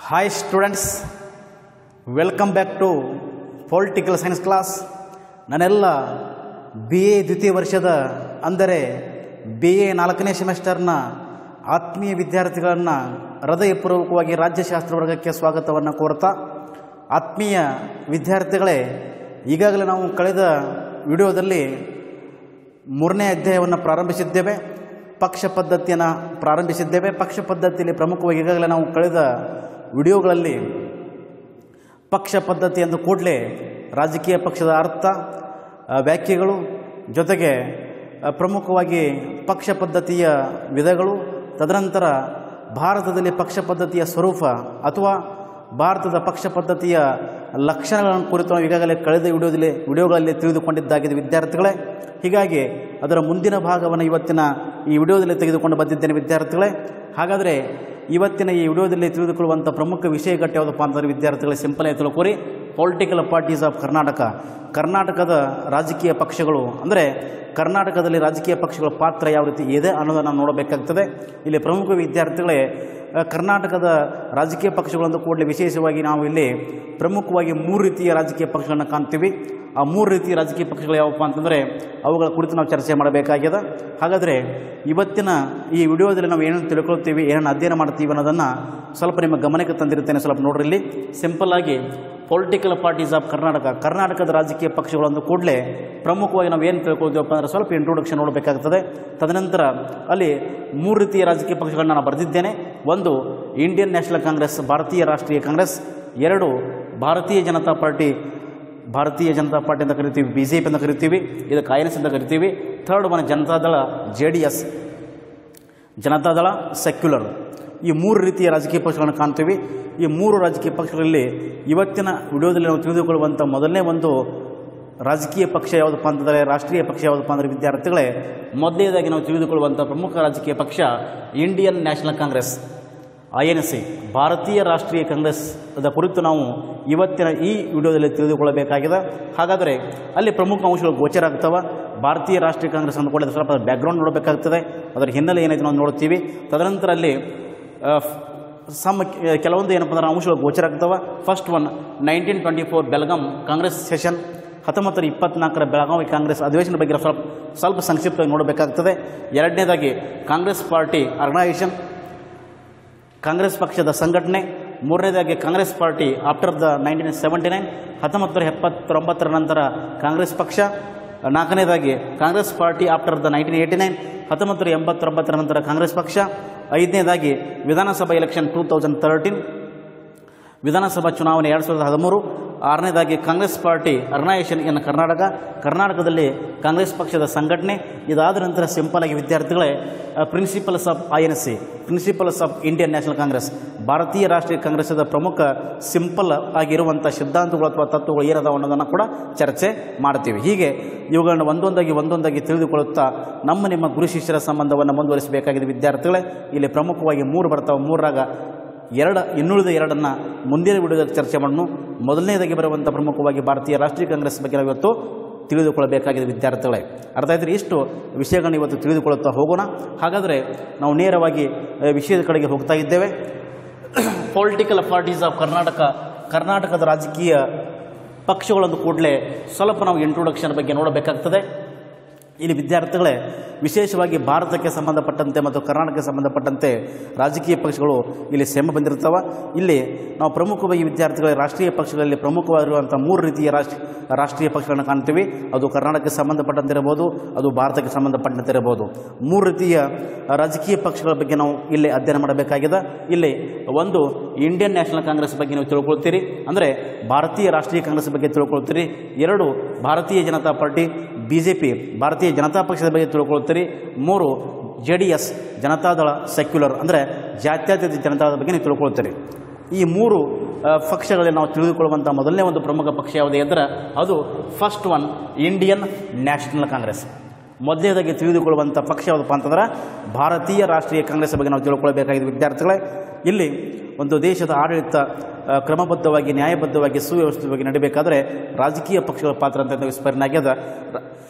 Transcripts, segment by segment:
hi students welcome back to political science class ನನ್ನೆಲ್ಲ B A ದ್ವಿತೀಯ ವರ್ಷದ ಅಂದರೆ ಬಿ ಎ ನಾಲ್ಕನೇ ಸೆಮಿಸ್ಟರ್ನ ಆತ್ಮೀಯ ವಿದ್ಯಾರ್ಥಿಗಳನ್ನು ಹೃದಯಪೂರ್ವಕವಾಗಿ ರಾಜ್ಯಶಾಸ್ತ್ರ ವರ್ಗಕ್ಕೆ ಸ್ವಾಗತವನ್ನು ಕೋರ್ತಾ ಆತ್ಮೀಯ ವಿದ್ಯಾರ್ಥಿಗಳೇ ಈಗಾಗಲೇ ನಾವು ಕಳೆದ ವಿಡಿಯೋದಲ್ಲಿ ಮೂರನೇ ಅಧ್ಯಾಯವನ್ನು ಪ್ರಾರಂಭಿಸಿದ್ದೇವೆ ಪಕ್ಷ ಪದ್ಧತಿಯನ್ನು ಪ್ರಾರಂಭಿಸಿದ್ದೇವೆ ಪಕ್ಷ ಪದ್ಧತಿಯಲ್ಲಿ ಪ್ರಮುಖವಾಗಿ ಈಗಾಗಲೇ ನಾವು ಕಳೆದ ವಿಡಿಯೋಗಳಲ್ಲಿ ಪಕ್ಷ ಪದ್ಧತಿ ಎಂದು ಕೂಡಲೇ ರಾಜಕೀಯ ಪಕ್ಷದ ಅರ್ಥ ಆ, ವ್ಯಾಖ್ಯೆಗಳು ಜೊತೆಗೆ ಆ, ಪ್ರಮುಖವಾಗಿ ಪಕ್ಷ ಪದ್ಧತಿಯ ವಿಧಗಳು ತದನಂತರ ಭಾರತದಲ್ಲಿ ಪಕ್ಷ ಪದ್ಧತಿಯ ಸ್ವರೂಪ ಅಥವಾ ಭಾರತದ ಪಕ್ಷ ಪದ್ಧತಿಯ ಲಕ್ಷಣಗಳನ್ನು ಕುರಿತು ನಾವು ಈಗಾಗಲೇ ಕಳೆದ ವಿಡಿಯೋದಲ್ಲಿ ವಿಡಿಯೋಗಳಲ್ಲಿ ತಿಳಿದುಕೊಂಡಿದ್ದಾಗಿದೆ ವಿದ್ಯಾರ್ಥಿಗಳೇ ಹೀಗಾಗಿ ಅದರ ಮುಂದಿನ ಭಾಗವನ್ನು ಇವತ್ತಿನ ಈ ವಿಡಿಯೋದಲ್ಲಿ ತೆಗೆದುಕೊಂಡು ಬಂದಿದ್ದೇನೆ ವಿದ್ಯಾರ್ಥಿಗಳೇ ಹಾಗಾದರೆ ಇವತ್ತಿನ ಈ ವಿಡಿಯೋದಲ್ಲಿ ತಿಳಿದುಕೊಳ್ಳುವಂಥ ಪ್ರಮುಖ ವಿಷಯ ಘಟ್ಟ ಯಾವುದಪ್ಪ ಅಂತಂದರೆ ವಿದ್ಯಾರ್ಥಿಗಳೇ ಸಿಂಪಲ್ ಆಗಿ ತಿಳ್ಕೊರಿ ಪೊಲಿಟಿಕಲ್ ಪಾರ್ಟೀಸ್ ಆಫ್ ಕರ್ನಾಟಕ ಕರ್ನಾಟಕದ ರಾಜಕೀಯ ಪಕ್ಷಗಳು ಅಂದರೆ ಕರ್ನಾಟಕದಲ್ಲಿ ರಾಜಕೀಯ ಪಕ್ಷಗಳ ಪಾತ್ರ ಯಾವ ರೀತಿ ಇದೆ ಅನ್ನೋದನ್ನು ನೋಡಬೇಕಾಗ್ತದೆ ಇಲ್ಲಿ ಪ್ರಮುಖ ವಿದ್ಯಾರ್ಥಿಗಳೇ ಆ, ಕರ್ನಾಟಕದ ರಾಜಕೀಯ ಪಕ್ಷಗಳಂದು ಕೂಡಲೇ ವಿಶೇಷವಾಗಿ ನಾವು ಇಲ್ಲಿ ಪ್ರಮುಖವಾಗಿ ಮೂರು ರೀತಿಯ ರಾಜಕೀಯ ಪಕ್ಷಗಳನ್ನು ಕಾಣ್ತೀವಿ ಆ ಮೂರು ರೀತಿಯ ರಾಜಕೀಯ ಪಕ್ಷಗಳು ಯಾವಪ್ಪ ಅಂತಂದರೆ ಅವುಗಳ ಕುರಿತು ನಾವು ಚರ್ಚೆ ಮಾಡಬೇಕಾಗ್ಯದ ಹಾಗಾದರೆ ಇವತ್ತಿನ ಈ ವಿಡಿಯೋದಲ್ಲಿ ನಾವು ಏನೇನು ತಿಳ್ಕೊಳ್ತೀವಿ ಏನೇನು ಅಧ್ಯಯನ ಮಾಡ್ತೀವಿ ಅನ್ನೋದನ್ನು ಸ್ವಲ್ಪ ನಿಮ್ಮ ಗಮನಕ್ಕೆ ತಂದಿರುತ್ತೇನೆ ಸ್ವಲ್ಪ ನೋಡ್ರಿ ಇಲ್ಲಿ ಸಿಂಪಲ್ ಆಗಿ ಪೊಲಿಟಿಕಲ್ ಪಾರ್ಟೀಸ್ ಆಫ್ ಕರ್ನಾಟಕ ಕರ್ನಾಟಕದ ರಾಜಕೀಯ ಪಕ್ಷಗಳಂದು ಕೂಡಲೇ ಪ್ರಮುಖವಾಗಿ ನಾವು ಏನು ತಿಳ್ಕೊಳ್ತೀವಪ್ಪ ಅಂದರೆ ಸ್ವಲ್ಪ ಇಂಟ್ರೊಡಕ್ಷನ್ ನೋಡಬೇಕಾಗ್ತದೆ ತದನಂತರ ಅಲ್ಲಿ ಮೂರು ರೀತಿಯ ರಾಜಕೀಯ ಪಕ್ಷಗಳನ್ನ ನಾನು ಬರೆದಿದ್ದೇನೆ ಒಂದು ಇಂಡಿಯನ್ ನ್ಯಾಷನಲ್ ಕಾಂಗ್ರೆಸ್ ಭಾರತೀಯ ರಾಷ್ಟ್ರೀಯ ಕಾಂಗ್ರೆಸ್ ಎರಡು ಭಾರತೀಯ ಜನತಾ ಪಾರ್ಟಿ ಭಾರತೀಯ ಜನತಾ ಪಾರ್ಟಿ ಅಂತ ಕರಿತೀವಿ ಬಿ ಜೆ ಪಿ ಅಂತ ಕರಿತೀವಿ ಇದಕ್ಕೆ ಐ ಎನ್ ಎಸ್ ಅಂತ ಕರಿತೀವಿ third one Janata Dal J D S Janata Dal secular ಈ ಮೂರು ರೀತಿಯ ರಾಜಕೀಯ ಪಕ್ಷಗಳನ್ನು ಕಾಣ್ತೀವಿ ಈ ಮೂರು ರಾಜಕೀಯ ಪಕ್ಷಗಳಲ್ಲಿ ಇವತ್ತಿನ ವಿಡಿಯೋದಲ್ಲಿ ನಾವು ತಿಳಿದುಕೊಳ್ಳುವಂಥ ಮೊದಲನೇ ಒಂದು ರಾಜಕೀಯ ಪಕ್ಷ ಯಾವುದಪ್ಪ ಅಂತಂದರೆ ರಾಷ್ಟ್ರೀಯ ಪಕ್ಷ ಯಾವುದಪ್ಪ ಅಂದರೆ ವಿದ್ಯಾರ್ಥಿಗಳೇ ಮೊದಲನೇದಾಗಿ ನಾವು ತಿಳಿದುಕೊಳ್ಳುವಂಥ ಪ್ರಮುಖ ರಾಜಕೀಯ ಪಕ್ಷ Indian National Congress I N C ಭಾರತೀಯ ರಾಷ್ಟ್ರೀಯ ಕಾಂಗ್ರೆಸ್ ಅದ ಕುರಿತು ನಾವು ಇವತ್ತಿನ ಈ ವಿಡಿಯೋದಲ್ಲಿ ತಿಳಿದುಕೊಳ್ಳಬೇಕಾಗಿದೆ ಹಾಗಾದರೆ ಅಲ್ಲಿ ಪ್ರಮುಖ ಅಂಶಗಳು ಗೋಚರ ಆಗ್ತವೆ ಭಾರತೀಯ ರಾಷ್ಟ್ರೀಯ ಕಾಂಗ್ರೆಸ್ ಅಂದ್ಕೊಳ್ಳಿದ್ರೆ ಸ್ವಲ್ಪ ಬ್ಯಾಕ್ಗ್ರೌಂಡ್ ನೋಡಬೇಕಾಗ್ತದೆ ಅದರ ಹಿನ್ನೆಲೆ ಏನೈತೆ ನಾವು ನೋಡ್ತೀವಿ ತದನಂತರ ಅಲ್ಲಿ ಆ, ಫ್- ಸಮ್ ಕೆಲವೊಂದು ಏನಪ್ಪ ಅಂದ್ರೆ ಅಂಶಗಳು ಗೋಚರ ಆಗ್ತವೆ first one nineteen twenty four Belgaum Congress session ಹತ್ತೊಂಬತ್ತು ನೂರ ಇಪ್ಪತ್ನಾಲ್ಕರ ಬೆಳಗಾವಿ ಕಾಂಗ್ರೆಸ್ ಅಧಿವೇಶನ ಬಗ್ಗೆ ಸ್ವಲ್ಪ ಸ್ವಲ್ಪ ಸಂಕ್ಷಿಪ್ತವಾಗಿ ನೋಡಬೇಕಾಗ್ತದೆ ಎರಡನೇದಾಗಿ ಕಾಂಗ್ರೆಸ್ ಪಾರ್ಟಿ ಆರ್ಗನೈಸೇಷನ್ ಕಾಂಗ್ರೆಸ್ ಪಕ್ಷದ ಸಂಘಟನೆ ಮೂರನೇದಾಗಿ Congress party after the nineteen seventy nine ಹತ್ತೊಂಬತ್ತು ನೂರ ಎಪ್ಪತ್ತೊಂಬತ್ತರ ನಂತರ ಕಾಂಗ್ರೆಸ್ ಪಕ್ಷ ನಾಲ್ಕನೇದಾಗಿ Congress party after the nineteen eighty nine ಹತ್ತೊಂಬತ್ತು ನೂರ ಎಂಬತ್ತೊಂಬತ್ತರ ನಂತರ ಕಾಂಗ್ರೆಸ್ ಪಕ್ಷ ಐದನೇದಾಗಿ ವಿಧಾನಸಭಾ ಎಲೆಕ್ಷನ್ ಟೂ ತೌಸಂಡ್ ತರ್ಟೀನ್ ವಿಧಾನಸಭಾ ಚುನಾವಣೆ ಎರಡು ಸಾವಿರದ ಹದಿಮೂರು ಆರನೇದಾಗಿ Congress party organisation in Karnataka ಕರ್ನಾಟಕದಲ್ಲಿ ಕಾಂಗ್ರೆಸ್ ಪಕ್ಷದ ಸಂಘಟನೆ ಇದಾದ ನಂತರ ಸಿಂಪಲ್ ಆಗಿ ವಿದ್ಯಾರ್ಥಿಗಳೇ principles of I N C principles of Indian National Congress ಭಾರತೀಯ ರಾಷ್ಟ್ರೀಯ ಕಾಂಗ್ರೆಸ್ದ ಪ್ರಮುಖ ಸಿಂಪಲ್ ಆಗಿರುವಂಥ ಸಿದ್ಧಾಂತಗಳು ಅಥವಾ ತತ್ವಗಳು ಏನದಾವ ಅನ್ನೋದನ್ನು ಕೂಡ ಚರ್ಚೆ ಮಾಡ್ತೀವಿ ಹೀಗೆ ಇವುಗಳನ್ನು ಒಂದೊಂದಾಗಿ ಒಂದೊಂದಾಗಿ ತಿಳಿದುಕೊಳ್ಳುತ್ತಾ ನಮ್ಮ ನಿಮ್ಮ ಗುರು ಶಿಷ್ಯರ ಸಂಬಂಧವನ್ನು ಮುಂದುವರಿಸಬೇಕಾಗಿದೆ ವಿದ್ಯಾರ್ಥಿಗಳೇ ಇಲ್ಲಿ ಪ್ರಮುಖವಾಗಿ ಮೂರು ಬರ್ತಾವೆ ಮೂರಾಗ ಎರಡು ಇನ್ನುಳಿದ ಎರಡನ್ನು ಮುಂದಿನ ವಿಡಿಯೋದಲ್ಲಿ ಚರ್ಚೆ ಮಾಡೋಣ ಮೊದಲನೇದಾಗಿ ಬರುವಂಥ ಪ್ರಮುಖವಾಗಿ ಭಾರತೀಯ ರಾಷ್ಟ್ರೀಯ ಕಾಂಗ್ರೆಸ್ ಬಗ್ಗೆ ನಾವು ಇವತ್ತು ತಿಳಿದುಕೊಳ್ಳಬೇಕಾಗಿದೆ ವಿದ್ಯಾರ್ಥಿಗಳೇ ಅರ್ಥ ಆಯ್ತು ಇಷ್ಟು ವಿಷಯಗಳನ್ನ ಇವತ್ತು ತಿಳಿದುಕೊಳ್ಳುತ್ತಾ ಹೋಗೋಣ ಹಾಗಾದರೆ ನಾವು ನೇರವಾಗಿ ಆ, ವಿಷಯದ ಕಡೆಗೆ ಹೋಗ್ತಾ ಇದ್ದೇವೆ ಪೊಲಿಟಿಕಲ್ ಪಾರ್ಟೀಸ್ ಆಫ್ ಕರ್ನಾಟಕ ಕರ್ನಾಟಕದ ರಾಜಕೀಯ ಪಕ್ಷಗಳೊಂದು ಕೂಡಲೇ ಸ್ವಲ್ಪ ನಾವು ಇಂಟ್ರೊಡಕ್ಷನ್ ಬಗ್ಗೆ ನೋಡಬೇಕಾಗ್ತದೆ ಇಲ್ಲಿ ವಿದ್ಯಾರ್ಥಿಗಳೇ ವಿಶೇಷವಾಗಿ ಭಾರತಕ್ಕೆ ಸಂಬಂಧಪಟ್ಟಂತೆ ಮತ್ತು ಕರ್ನಾಟಕಕ್ಕೆ ಸಂಬಂಧಪಟ್ಟಂತೆ ರಾಜಕೀಯ ಪಕ್ಷಗಳು ಇಲ್ಲಿ ಶ್ರಮ ಬಂದಿರ್ತವೆ ಇಲ್ಲಿ ನಾವು ಪ್ರಮುಖವಾಗಿ ವಿದ್ಯಾರ್ಥಿಗಳ ರಾಷ್ಟ್ರೀಯ ಪಕ್ಷಗಳಲ್ಲಿ ಪ್ರಮುಖವಾಗಿರುವಂಥ ಮೂರು ರೀತಿಯ ರಾಷ್ಟ್ರ ರಾಷ್ಟ್ರೀಯ ಪಕ್ಷಗಳನ್ನು ಕಾಣ್ತೀವಿ ಅದು ಕರ್ನಾಟಕಕ್ಕೆ ಸಂಬಂಧಪಟ್ಟಂತೆ ಇರಬಹುದು ಅದು ಭಾರತಕ್ಕೆ ಸಂಬಂಧಪಟ್ಟಂತೆ ಇರಬಹುದು ಮೂರು ರೀತಿಯ ರಾಜಕೀಯ ಪಕ್ಷಗಳ ಬಗ್ಗೆ ನಾವು ಇಲ್ಲಿ ಅಧ್ಯಯನ ಮಾಡಬೇಕಾಗಿದೆ ಇಲ್ಲಿ ಒಂದು ಇಂಡಿಯನ್ ನ್ಯಾಷನಲ್ ಕಾಂಗ್ರೆಸ್ ಬಗ್ಗೆ ನೀವು ತಿಳ್ಕೊಳ್ತೀರಿ ಅಂದರೆ ಭಾರತೀಯ ರಾಷ್ಟ್ರೀಯ ಕಾಂಗ್ರೆಸ್ ಬಗ್ಗೆ ತಿಳ್ಕೊಳ್ತೀರಿ ಎರಡು Bharatiya Janata party B J P Bharatiya Janata ಪಕ್ಷದ ಬಗ್ಗೆ ತಿಳ್ಕೊಳ್ತೀರಿ ಮೂರು J D S Janata Dal secular ಅಂದರೆ ಜಾತ್ಯತೀತ ಜನತಾದಳ ಬಗ್ಗೆ ನೀವು ತಿಳ್ಕೊಳ್ತೀರಿ ಈ ಮೂರು ಆ, ಪಕ್ಷಗಳಲ್ಲಿ ನಾವು ತಿಳಿದುಕೊಳ್ಳುವಂಥ ಮೊದಲನೇ ಒಂದು ಪ್ರಮುಖ ಪಕ್ಷ ಯಾವುದೇ ಅಂದರೆ ಅದು first one Indian National Congress ಮೊದಲನೇದಾಗಿ ತಿಳಿದುಕೊಳ್ಳುವಂಥ ಪಕ್ಷ ಯಾವುದಪ್ಪ ಅಂತಂದ್ರೆ ಭಾರತೀಯ ರಾಷ್ಟ್ರೀಯ ಕಾಂಗ್ರೆಸ್ ಬಗ್ಗೆ ನಾವು ತಿಳ್ಕೊಳ್ಬೇಕಾಗಿದೆ ವಿದ್ಯಾರ್ಥಿಗಳೇ ಇಲ್ಲಿ ಒಂದು ದೇಶದ ಆಡಳಿತ ಆ, ಕ್ರಮಬದ್ಧವಾಗಿ ನ್ಯಾಯಬದ್ಧವಾಗಿ ಸುವ್ಯವಸ್ಥಿತವಾಗಿ ನಡೀಬೇಕಾದ್ರೆ ರಾಜಕೀಯ ಪಕ್ಷಗಳ ಪಾತ್ರ ಅಂತ ವಿಸ್ಮರಣೆ ಆಗ್ಯದ ರ-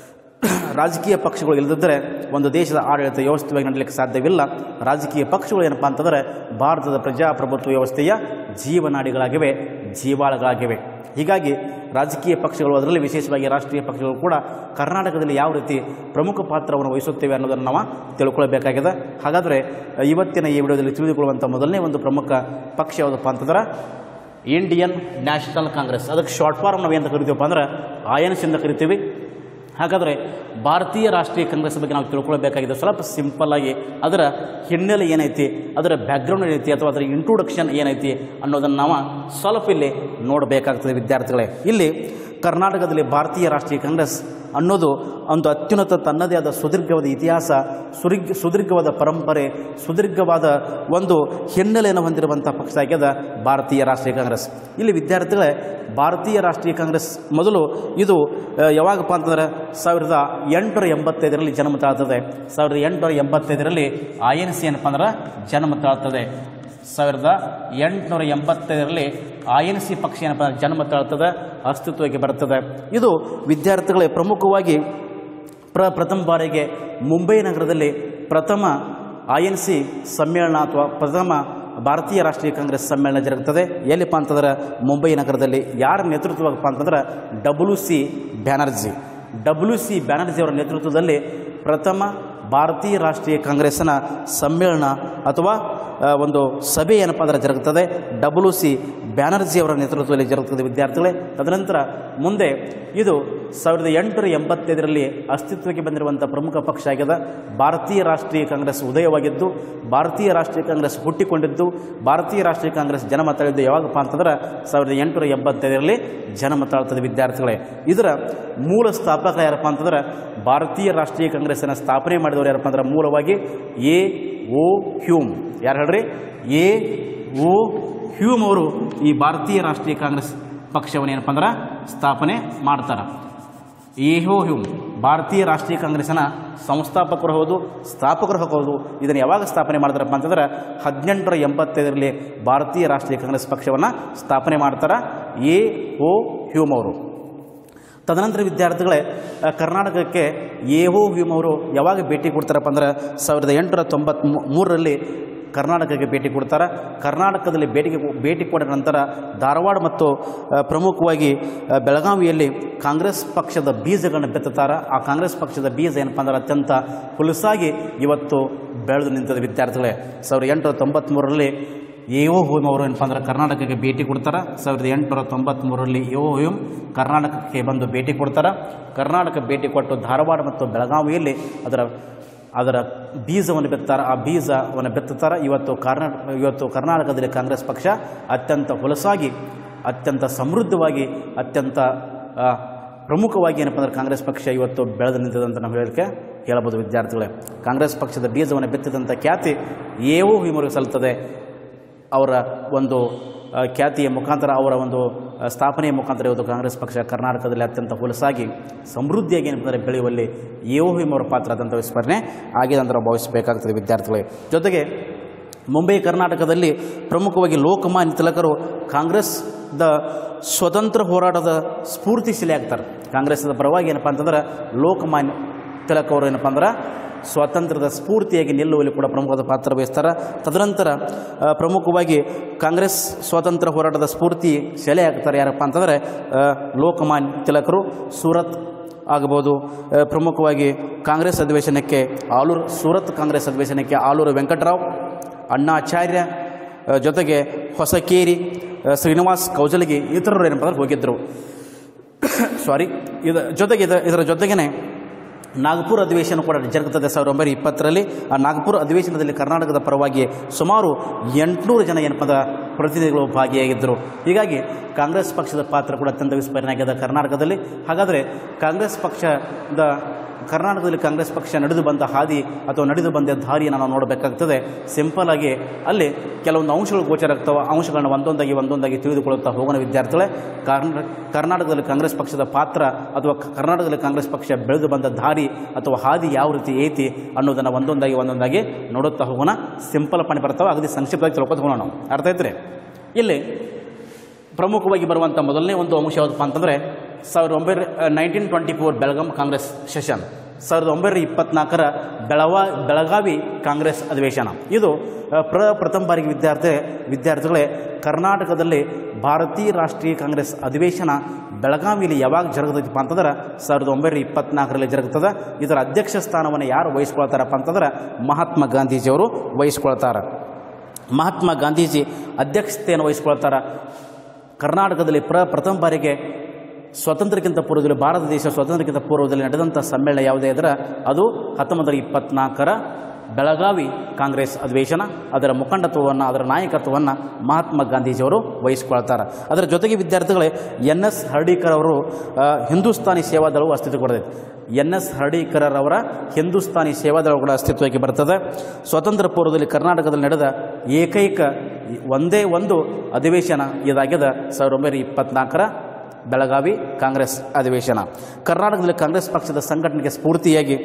ರಾಜಕೀಯ ಪಕ್ಷಗಳು ಇಲ್ಲದಿದ್ದರೆ ಒಂದು ದೇಶದ ಆಡಳಿತ ವ್ಯವಸ್ಥೆಯಾಗಿ ನಡಲಿಕ್ಕೆ ಸಾಧ್ಯವಿಲ್ಲ ರಾಜಕೀಯ ಪಕ್ಷಗಳು ಏನಪ್ಪ ಅಂತಂದರೆ ಭಾರತದ ಪ್ರಜಾಪ್ರಭುತ್ವ ವ್ಯವಸ್ಥೆಯ ಜೀವನಾಡಿಗಳಾಗಿವೆ ಜೀವಾಳಗಳಾಗಿವೆ ಹೀಗಾಗಿ ರಾಜಕೀಯ ಪಕ್ಷಗಳು ಅದರಲ್ಲಿ ವಿಶೇಷವಾಗಿ ರಾಷ್ಟ್ರೀಯ ಪಕ್ಷಗಳು ಕೂಡ ಕರ್ನಾಟಕದಲ್ಲಿ ಯಾವ ರೀತಿ ಪ್ರಮುಖ ಪಾತ್ರವನ್ನು ವಹಿಸುತ್ತೇವೆ ಅನ್ನೋದನ್ನು ನಾವು ತಿಳ್ಕೊಳ್ಬೇಕಾಗಿದೆ ಹಾಗಾದರೆ ಇವತ್ತಿನ ಈ ವಿಡಿಯೋದಲ್ಲಿ ತಿಳಿದುಕೊಳ್ಳುವಂಥ ಮೊದಲನೇ ಒಂದು ಪ್ರಮುಖ ಪಕ್ಷ ಯಾವುದಪ್ಪ ಅಂತಂದ್ರೆ ಇಂಡಿಯನ್ ನ್ಯಾಷನಲ್ ಕಾಂಗ್ರೆಸ್ ಅದಕ್ಕೆ ಶಾರ್ಟ್ ಫಾರ್ಮ್ ನಾವು ಏನು ಕರಿತೀವಪ್ಪ ಅಂದ್ರೆ ಐ ಎನ್ ಸಿ ಅಂತ ಕರಿತೀವಿ ಹಾಗಾದರೆ ಭಾರತೀಯ ರಾಷ್ಟ್ರೀಯ ಕಾಂಗ್ರೆಸ್ ಬಗ್ಗೆ ನಾವು ತಿಳ್ಕೊಳ್ಬೇಕಾಗಿದೆ ಸ್ವಲ್ಪ ಸಿಂಪಲ್ ಆಗಿ ಅದರ ಹಿನ್ನೆಲೆ ಏನೈತಿ ಅದರ ಬ್ಯಾಕ್ಗ್ರೌಂಡ್ ಏನೈತಿ ಅಥವಾ ಅದರ ಇಂಟ್ರೊಡಕ್ಷನ್ ಏನೈತಿ ಅನ್ನೋದನ್ನು ನಾವು ಸ್ವಲ್ಪ ಇಲ್ಲಿ ನೋಡಬೇಕಾಗ್ತದೆ ವಿದ್ಯಾರ್ಥಿಗಳೇ ಇಲ್ಲಿ ಕರ್ನಾಟಕದಲ್ಲಿ ಭಾರತೀಯ ರಾಷ್ಟ್ರೀಯ ಕಾಂಗ್ರೆಸ್ ಅನ್ನೋದು ಒಂದು ಅತ್ಯುನ್ನತ ತನ್ನದೇ ಆದ ಸುದೀರ್ಘವಾದ ಇತಿಹಾಸ ಸುದೀರ್ಘ ಸುದೀರ್ಘವಾದ ಪರಂಪರೆ ಸುದೀರ್ಘವಾದ ಒಂದು ಹಿನ್ನೆಲೆಯನ್ನು ಹೊಂದಿರುವಂಥ ಪಕ್ಷ ಆಗ್ಯದ ಭಾರತೀಯ ರಾಷ್ಟ್ರೀಯ ಕಾಂಗ್ರೆಸ್ ಇಲ್ಲಿ ವಿದ್ಯಾರ್ಥಿಗಳೇ ಭಾರತೀಯ ರಾಷ್ಟ್ರೀಯ ಕಾಂಗ್ರೆಸ್ ಮೊದಲು ಇದು ಆ, ಯಾವಾಗಪ್ಪ ಅಂತಂದ್ರೆ ಸಾವಿರದ ಎಂಟುನೂರ ಎಂಬತ್ತೈದರಲ್ಲಿ ಜನ್ಮ ತಾಳ್ತದೆ ಸಾವಿರದ ಎಂಟುನೂರ ಎಂಬತ್ತೈದರಲ್ಲಿ ಐ ಎನ್ ಸಿ ಏನಪ್ಪ ಅಂದ್ರೆ ಜನ್ಮ ತಾಳ್ತದೆ ಸಾವಿರದ ಎಂಟುನೂರ ಎಂಬತ್ತೈದರಲ್ಲಿ ಐ ಎನ್ ಸಿ ಪಕ್ಷ ಏನಪ್ಪ ಅಂದ್ರೆ ಜನ್ಮ ತಾಳ್ತದೆ ಅಸ್ತಿತ್ವಕ್ಕೆ ಬರ್ತದೆ ಇದು ವಿದ್ಯಾರ್ಥಿಗಳೇ ಪ್ರಮುಖವಾಗಿ ಪ್ರ ಪ್ರಥಮ ಬಾರಿಗೆ ಮುಂಬೈ ನಗರದಲ್ಲಿ ಪ್ರಥಮ ಐ ಎನ್ ಸಿ ಸಮ್ಮೇಳನ ಅಥವಾ ಪ್ರಥಮ ಭಾರತೀಯ ರಾಷ್ಟ್ರೀಯ ಕಾಂಗ್ರೆಸ್ ಸಮ್ಮೇಳನ ಜರುಗುತ್ತದೆ ಎಲ್ಲಿಪ್ಪ ಅಂತಂದ್ರೆ ಮುಂಬೈ ನಗರದಲ್ಲಿ ಯಾರ ನೇತೃತ್ವಪ್ಪ ಅಂತಂದ್ರೆ W C Banerjee W C Banerjee ಅವರ ನೇತೃತ್ವದಲ್ಲಿ ಪ್ರಥಮ ಭಾರತೀಯ ರಾಷ್ಟ್ರೀಯ ಕಾಂಗ್ರೆಸ್ಸಿನ ಸಮ್ಮೇಳನ ಅಥವಾ ಆ, ಒಂದು ಸಭೆ ಏನಪ್ಪ ಅಂದರೆ ಜರುಗುತ್ತದೆ ಡಬ್ಲ್ಯೂ ಸಿ ಬ್ಯಾನರ್ಜಿ ಅವರ ನೇತೃತ್ವದಲ್ಲಿ ಜರುಗುತ್ತದೆ ವಿದ್ಯಾರ್ಥಿಗಳೇ ತದನಂತರ ಮುಂದೆ ಇದು ಸಾವಿರದ ಎಂಟುನೂರ ಎಂಬತ್ತೈದರಲ್ಲಿ ಅಸ್ತಿತ್ವಕ್ಕೆ ಬಂದಿರುವಂಥ ಪ್ರಮುಖ ಪಕ್ಷ ಆಗಿದೆ ಭಾರತೀಯ ರಾಷ್ಟ್ರೀಯ ಕಾಂಗ್ರೆಸ್ ಉದಯವಾಗಿದ್ದು ಭಾರತೀಯ ರಾಷ್ಟ್ರೀಯ ಕಾಂಗ್ರೆಸ್ ಹುಟ್ಟಿಕೊಂಡಿದ್ದು ಭಾರತೀಯ ರಾಷ್ಟ್ರೀಯ ಕಾಂಗ್ರೆಸ್ ಜನ್ಮ ತಾಳಿದ್ದು ಯಾವಾಗಪ್ಪ ಅಂತಂದ್ರೆ ಸಾವಿರದ ಎಂಟುನೂರ ಎಂಬತ್ತೈದರಲ್ಲಿ ಜನ್ಮ ತಾಳ್ತದೆ ವಿದ್ಯಾರ್ಥಿಗಳೇ ಇದರ ಮೂಲ ಸ್ಥಾಪಕ ಯಾರಪ್ಪ ಅಂತಂದ್ರೆ ಭಾರತೀಯ ರಾಷ್ಟ್ರೀಯ ಕಾಂಗ್ರೆಸ್ಸನ್ನು ಸ್ಥಾಪನೆ ಮಾಡಿದವರು ಯಾರಪ್ಪ ಅಂದ್ರೆ ಮೂಲವಾಗಿ ಎ ಓ ಹ್ಯೂಮ್ ಯಾರು ಹೇಳ್ರಿ ಎ ಓ ಹ್ಯೂಮ್ ಅವರು ಈ ಭಾರತೀಯ ರಾಷ್ಟ್ರೀಯ ಕಾಂಗ್ರೆಸ್ ಪಕ್ಷವನ್ನು ಏನಪ್ಪ ಅಂದ್ರೆ ಸ್ಥಾಪನೆ ಮಾಡ್ತಾರೆ ಏಹೋ ಹ್ಯೂಮ್ ಭಾರತೀಯ ರಾಷ್ಟ್ರೀಯ ಕಾಂಗ್ರೆಸ್ಸಿನ ಸಂಸ್ಥಾಪಕರು ಹೌದು ಸ್ಥಾಪಕರು ಹೌದು ಇದನ್ನು ಯಾವಾಗ ಸ್ಥಾಪನೆ ಮಾಡಿದ್ರಪ್ಪ ಅಂತಂದ್ರೆ ಹದಿನೆಂಟುನೂರ ಎಂಬತ್ತೈದರಲ್ಲಿ ಭಾರತೀಯ ರಾಷ್ಟ್ರೀಯ ಕಾಂಗ್ರೆಸ್ ಪಕ್ಷವನ್ನು ಸ್ಥಾಪನೆ ಮಾಡ್ತಾರೆ ಎ ಓ ಹ್ಯೂಮ್ ಅವರು ತದನಂತರ ವಿದ್ಯಾರ್ಥಿಗಳೇ ಆ, ಕರ್ನಾಟಕಕ್ಕೆ ಎಹೋ ಹ್ಯೂಮ್ ಅವರು ಯಾವಾಗ ಭೇಟಿ ಕೊಡ್ತಾರಪ್ಪ ಅಂದ್ರೆ ಸಾವಿರದ ಎಂಟುನೂರ ತೊಂಬತ್ತ್ ಮೂರರಲ್ಲಿ ಕರ್ನಾಟಕಕ್ಕೆ ಭೇಟಿ ಕೊಡ್ತಾರೆ ಕರ್ನಾಟಕದಲ್ಲಿ ಭೇಟಿಗೆ ಭೇಟಿ ಕೊಡ ನಂತರ ಧಾರವಾಡ ಮತ್ತು ಆ, ಪ್ರಮುಖವಾಗಿ ಆ, ಬೆಳಗಾವಿಯಲ್ಲಿ ಕಾಂಗ್ರೆಸ್ ಪಕ್ಷದ ಬೀಜಗಳನ್ನು ಬೆತ್ತುತ್ತಾರೆ ಆ ಕಾಂಗ್ರೆಸ್ ಪಕ್ಷದ ಬೀಜ ಏನಪ್ಪ ಅಂದ್ರೆ ಅತ್ಯಂತ ಹುಲಸಾಗಿ ಇವತ್ತು ಬೆಳೆದು ನಿಂತದ ವಿದ್ಯಾರ್ಥಿಗಳೇ ಸಾವಿರದ ಎಂಟುನೂರ ತೊಂಬತ್ತ್ಮೂರರಲ್ಲಿ ಎಒ ಹೋಮ್ ಅವರು ಏನಪ್ಪ ಅಂದ್ರೆ ಕರ್ನಾಟಕಕ್ಕೆ ಭೇಟಿ ಕೊಡ್ತಾರೆ ಸಾವಿರದ ಎಂಟುನೂರ ತೊಂಬತ್ತ್ಮೂರರಲ್ಲಿ ಎಒ ಹೋಮ್ ಕರ್ನಾಟಕಕ್ಕೆ ಬಂದು ಭೇಟಿ ಕೊಡ್ತಾರೆ ಕರ್ನಾಟಕ ಭೇಟಿ ಕೊಟ್ಟು ಧಾರವಾಡ ಮತ್ತು ಬೆಳಗಾವಿಯಲ್ಲಿ ಅದರ ಅದರ ಬೀಜವನ್ನು ಬೆತ್ತಾರೆ ಆ ಬೀಜವನ್ನು ಬೆತ್ತುತ್ತಾರೆ ಇವತ್ತು ಕರ್ನಾಟಕ ಇವತ್ತು ಕರ್ನಾಟಕದಲ್ಲಿ ಕಾಂಗ್ರೆಸ್ ಪಕ್ಷ ಅತ್ಯಂತ ಹೊಲಸಾಗಿ ಅತ್ಯಂತ ಸಮೃದ್ಧವಾಗಿ ಅತ್ಯಂತ ಆ, ಪ್ರಮುಖವಾಗಿ ಏನಪ್ಪ ಅಂದ್ರೆ ಕಾಂಗ್ರೆಸ್ ಪಕ್ಷ ಇವತ್ತು ಬೆಳೆದು ನಿಂತಿದೆ ಅಂತ ನಾವು ಹೇಳಲಿಕ್ಕೆ ಹೇಳಬಹುದು ವಿದ್ಯಾರ್ಥಿಗಳೇ ಕಾಂಗ್ರೆಸ್ ಪಕ್ಷದ ಬೀಜವನ್ನು ಬೆತ್ತಿದಂಥ ಖ್ಯಾತಿ ಏವೋ ಹಿಮರಿಗೆ ಸಲ್ತದೆ ಅವರ ಒಂದು ಆ, ಖ್ಯಾತಿಯ ಮುಖಾಂತರ ಅವರ ಒಂದು ಆ, ಸ್ಥಾಪನೆಯ ಮುಖಾಂತರ ಇವತ್ತು ಕಾಂಗ್ರೆಸ್ ಪಕ್ಷ ಕರ್ನಾಟಕದಲ್ಲಿ ಅತ್ಯಂತ ಹೊಲಸಾಗಿ ಸಮೃದ್ಧಿಯಾಗಿ ಏನಂದರೆ ಬೆಳೆಯುವಲ್ಲಿ ಯೋಹಿಮ್ ಅವರ ಪಾತ್ರ ಅದಂತ ವಿಸ್ಮರಣೆ ಆಗಿದೆ ಅಂತ ನಾವು ಭಾವಿಸಬೇಕಾಗ್ತದೆ ವಿದ್ಯಾರ್ಥಿಗಳಿಗೆ ಜೊತೆಗೆ ಮುಂಬೈ ಕರ್ನಾಟಕದಲ್ಲಿ ಪ್ರಮುಖವಾಗಿ ಲೋಕಮಾನ್ಯ ತಿಲಕರು ಕಾಂಗ್ರೆಸ್ದ ಸ್ವತಂತ್ರ ಹೋರಾಟದ ಸ್ಫೂರ್ತಿ ಶಿಲೆ ಆಗ್ತಾರೆ ಕಾಂಗ್ರೆಸ್ದ ಪರವಾಗಿ ಏನಪ್ಪ ಅಂತಂದ್ರೆ ಲೋಕಮಾನ್ಯ ತಿಲಕ್ ಅವರು ಏನಪ್ಪ ಅಂದ್ರೆ ಸ್ವಾತಂತ್ರ್ಯದ ಸ್ಫೂರ್ತಿಯಾಗಿ ನಿಲ್ಲುವಲ್ಲಿ ಕೂಡ ಪ್ರಮುಖವಾದ ಪಾತ್ರ ವಹಿಸ್ತಾರೆ ತದನಂತರ ಆ, ಪ್ರಮುಖವಾಗಿ ಕಾಂಗ್ರೆಸ್ ಸ್ವಾತಂತ್ರ್ಯ ಹೋರಾಟದ ಸ್ಫೂರ್ತಿ ಸೆಲೆ ಆಗ್ತಾರೆ ಯಾರಪ್ಪ ಅಂತಂದರೆ ಆ, ಲೋಕಮಾನ್ಯ ತಿಲಕರು ಸೂರತ್ ಆಗಬಹುದು ಆ, ಪ್ರಮುಖವಾಗಿ ಕಾಂಗ್ರೆಸ್ ಅಧಿವೇಶನಕ್ಕೆ ಆಲೂರು ಸೂರತ್ ಕಾಂಗ್ರೆಸ್ ಅಧಿವೇಶನಕ್ಕೆ ಆಲೂರು ವೆಂಕಟರಾವ್ ಅಣ್ಣಾಚಾರ್ಯ ಆ, ಜೊತೆಗೆ ಹೊಸಕೇರಿ ಆ, ಶ್ರೀನಿವಾಸ್ ಕೌಜಲಗಿ ಇತರರು ಏನಪ್ಪ ಅಂದ್ರೆ ಹೋಗಿದ್ದರು ಸಾರಿ ಇದ ಜೊತೆಗೆ ಇದ ಇದರ ಜೊತೆಗೇ ನಾಗಪುರ ಅಧಿವೇಶನ ಕೂಡ ಜರುಗುತ್ತದೆ ಸಾವಿರದ ಒಂಬೈನೂರ ಇಪ್ಪತ್ತರಲ್ಲಿ ಆ ನಾಗಪುರ ಅಧಿವೇಶನದಲ್ಲಿ ಕರ್ನಾಟಕದ ಪರವಾಗಿ ಸುಮಾರು ಎಂಟುನೂರು ಜನ ಏನಪ್ಪ ಅಂದ್ರೆ ಪ್ರತಿನಿಧಿಗಳು ಭಾಗಿಯಾಗಿದ್ದರು ಹೀಗಾಗಿ ಕಾಂಗ್ರೆಸ್ ಪಕ್ಷದ ಪಾತ್ರ ಕೂಡ ಅತ್ಯಂತ ವಿಸ್ಮರಣೆ ಆಗಿದೆ ಕರ್ನಾಟಕದಲ್ಲಿ ಹಾಗಾದರೆ ಕಾಂಗ್ರೆಸ್ ಪಕ್ಷದ ಕರ್ನಾಟಕದಲ್ಲಿ ಕಾಂಗ್ರೆಸ್ ಪಕ್ಷ ನಡೆದು ಬಂದ ಹಾದಿ ಅಥವಾ ನಡೆದು ಬಂದ ದಾರಿಯನ್ನು ನಾವು ನೋಡಬೇಕಾಗ್ತದೆ ಸಿಂಪಲ್ ಆಗಿ ಅಲ್ಲಿ ಕೆಲವೊಂದು ಅಂಶಗಳು ಗೋಚರ ಆಗ್ತವೆ ಅಂಶಗಳನ್ನ ಒಂದೊಂದಾಗಿ ಒಂದೊಂದಾಗಿ ತಿಳಿದುಕೊಳ್ಳುತ್ತಾ ಹೋಗೋಣ ವಿದ್ಯಾರ್ಥಿಗಳೇ ಕರ್ನ ಕರ್ನಾಟಕದಲ್ಲಿ ಕಾಂಗ್ರೆಸ್ ಪಕ್ಷದ ಪಾತ್ರ ಅಥವಾ ಕರ್ನಾಟಕದಲ್ಲಿ ಕಾಂಗ್ರೆಸ್ ಪಕ್ಷ ಬೆಳೆದು ಬಂದ ದಾರಿ ಅಥವಾ ಹಾದಿ ಯಾವ ರೀತಿ ಐತಿ ಅನ್ನೋದನ್ನು ಒಂದೊಂದಾಗಿ ಒಂದೊಂದಾಗಿ ನೋಡುತ್ತಾ ಹೋಗೋಣ ಸಿಂಪಲ್ ಪಾಣಿ ಬರ್ತಾವೆ ಅಗದಿ ಸಂಕ್ಷಿಪ್ತವಾಗಿ ತಿಳ್ಕೊತ್ಕೊಳ್ಳೋಣ ನಾವು ಅರ್ಥ ಐತ್ರಿ ಇಲ್ಲಿ ಪ್ರಮುಖವಾಗಿ ಬರುವಂಥ ಮೊದಲನೇ ಒಂದು ಅಂಶ ಯಾವುದಪ್ಪ ಅಂತಂದರೆ ಸಾವಿರದ ಒಂಬೈನೂರ nineteen twenty four Belgaum Congress session ಸಾವಿರದ ಒಂಬೈನೂರ ಇಪ್ಪತ್ನಾಲ್ಕರ ಬೆಳವಾ ಬೆಳಗಾವಿ ಕಾಂಗ್ರೆಸ್ ಅಧಿವೇಶನ ಇದು ಆ, ಪ್ರ ಪ್ರಥಮ ಬಾರಿಗೆ ವಿದ್ಯಾರ್ಥಿ ವಿದ್ಯಾರ್ಥಿಗಳೇ ಕರ್ನಾಟಕದಲ್ಲಿ ಭಾರತೀಯ ರಾಷ್ಟ್ರೀಯ ಕಾಂಗ್ರೆಸ್ ಅಧಿವೇಶನ ಬೆಳಗಾವಿಯಲ್ಲಿ ಯಾವಾಗ ಜರುಗತೈತಪ್ಪ ಅಂತಂದ್ರೆ ಸಾವಿರದ ಒಂಬೈನೂರ ಇಪ್ಪತ್ನಾಲ್ಕರಲ್ಲಿ ಜರುಗ್ತದೆ ಇದರ ಅಧ್ಯಕ್ಷ ಸ್ಥಾನವನ್ನು ಯಾರು ವಹಿಸ್ಕೊಳ್ತಾರಪ್ಪ ಅಂತಂದ್ರೆ ಮಹಾತ್ಮ ಗಾಂಧೀಜಿಯವರು ವಹಿಸ್ಕೊಳ್ತಾರೆ ಮಹಾತ್ಮ ಗಾಂಧೀಜಿ ಅಧ್ಯಕ್ಷತೆಯನ್ನು ವಹಿಸ್ಕೊಳ್ತಾರೆ ಕರ್ನಾಟಕದಲ್ಲಿ ಪ್ರ ಪ್ರಥಮ ಬಾರಿಗೆ ಸ್ವಾತಂತ್ರ್ಯಕ್ಕಿಂತ ಪೂರ್ವದಲ್ಲಿ ಭಾರತ ದೇಶ ಸ್ವಾತಂತ್ರ್ಯಕ್ಕಿಂತ ಪೂರ್ವದಲ್ಲಿ ನಡೆದಂಥ ಸಮ್ಮೇಳನ ಯಾವುದೇ ಇದ್ರೆ ಅದು ಹತ್ತೊಂಬತ್ತು ನೂರ ಇಪ್ಪತ್ನಾಲ್ಕರ ಬೆಳಗಾವಿ ಕಾಂಗ್ರೆಸ್ ಅಧಿವೇಶನ ಅದರ ಮುಖಂಡತ್ವವನ್ನು ಅದರ ನಾಯಕತ್ವವನ್ನು ಮಹಾತ್ಮ ಗಾಂಧೀಜಿಯವರು ವಹಿಸ್ಕೊಳ್ತಾರೆ ಅದರ ಜೊತೆಗೆ ವಿದ್ಯಾರ್ಥಿಗಳೇ ಎನ್ ಎಸ್ ಹರ್ಡೀಕರ್ ಅವರು ಆ, ಹಿಂದೂಸ್ತಾನಿ ಸೇವಾದಳವು ಅಸ್ತಿತ್ವಕ್ಕೆ ಬರ್ತೈತೆ ಎನ್ ಎಸ್ ಹರ್ಡೀಕರರ್ ಅವರ ಹಿಂದೂಸ್ತಾನಿ ಸೇವಾದಳ ಕೂಡ ಅಸ್ತಿತ್ವಕ್ಕೆ ಬರ್ತದೆ ಸ್ವತಂತ್ರ ಪೂರ್ವದಲ್ಲಿ ಕರ್ನಾಟಕದಲ್ಲಿ ನಡೆದ ಏಕೈಕ ಒಂದೇ ಒಂದು ಅಧಿವೇಶನ ಇದಾಗಿದೆ ಸಾವಿರದ ಒಂಬೈನೂರ ಇಪ್ಪತ್ನಾಲ್ಕರ ಬೆಳಗಾವಿ ಕಾಂಗ್ರೆಸ್ ಅಧಿವೇಶನ ಕರ್ನಾಟಕದಲ್ಲಿ ಕಾಂಗ್ರೆಸ್ ಪಕ್ಷದ ಸಂಘಟನೆಗೆ ಸ್ಫೂರ್ತಿಯಾಗಿ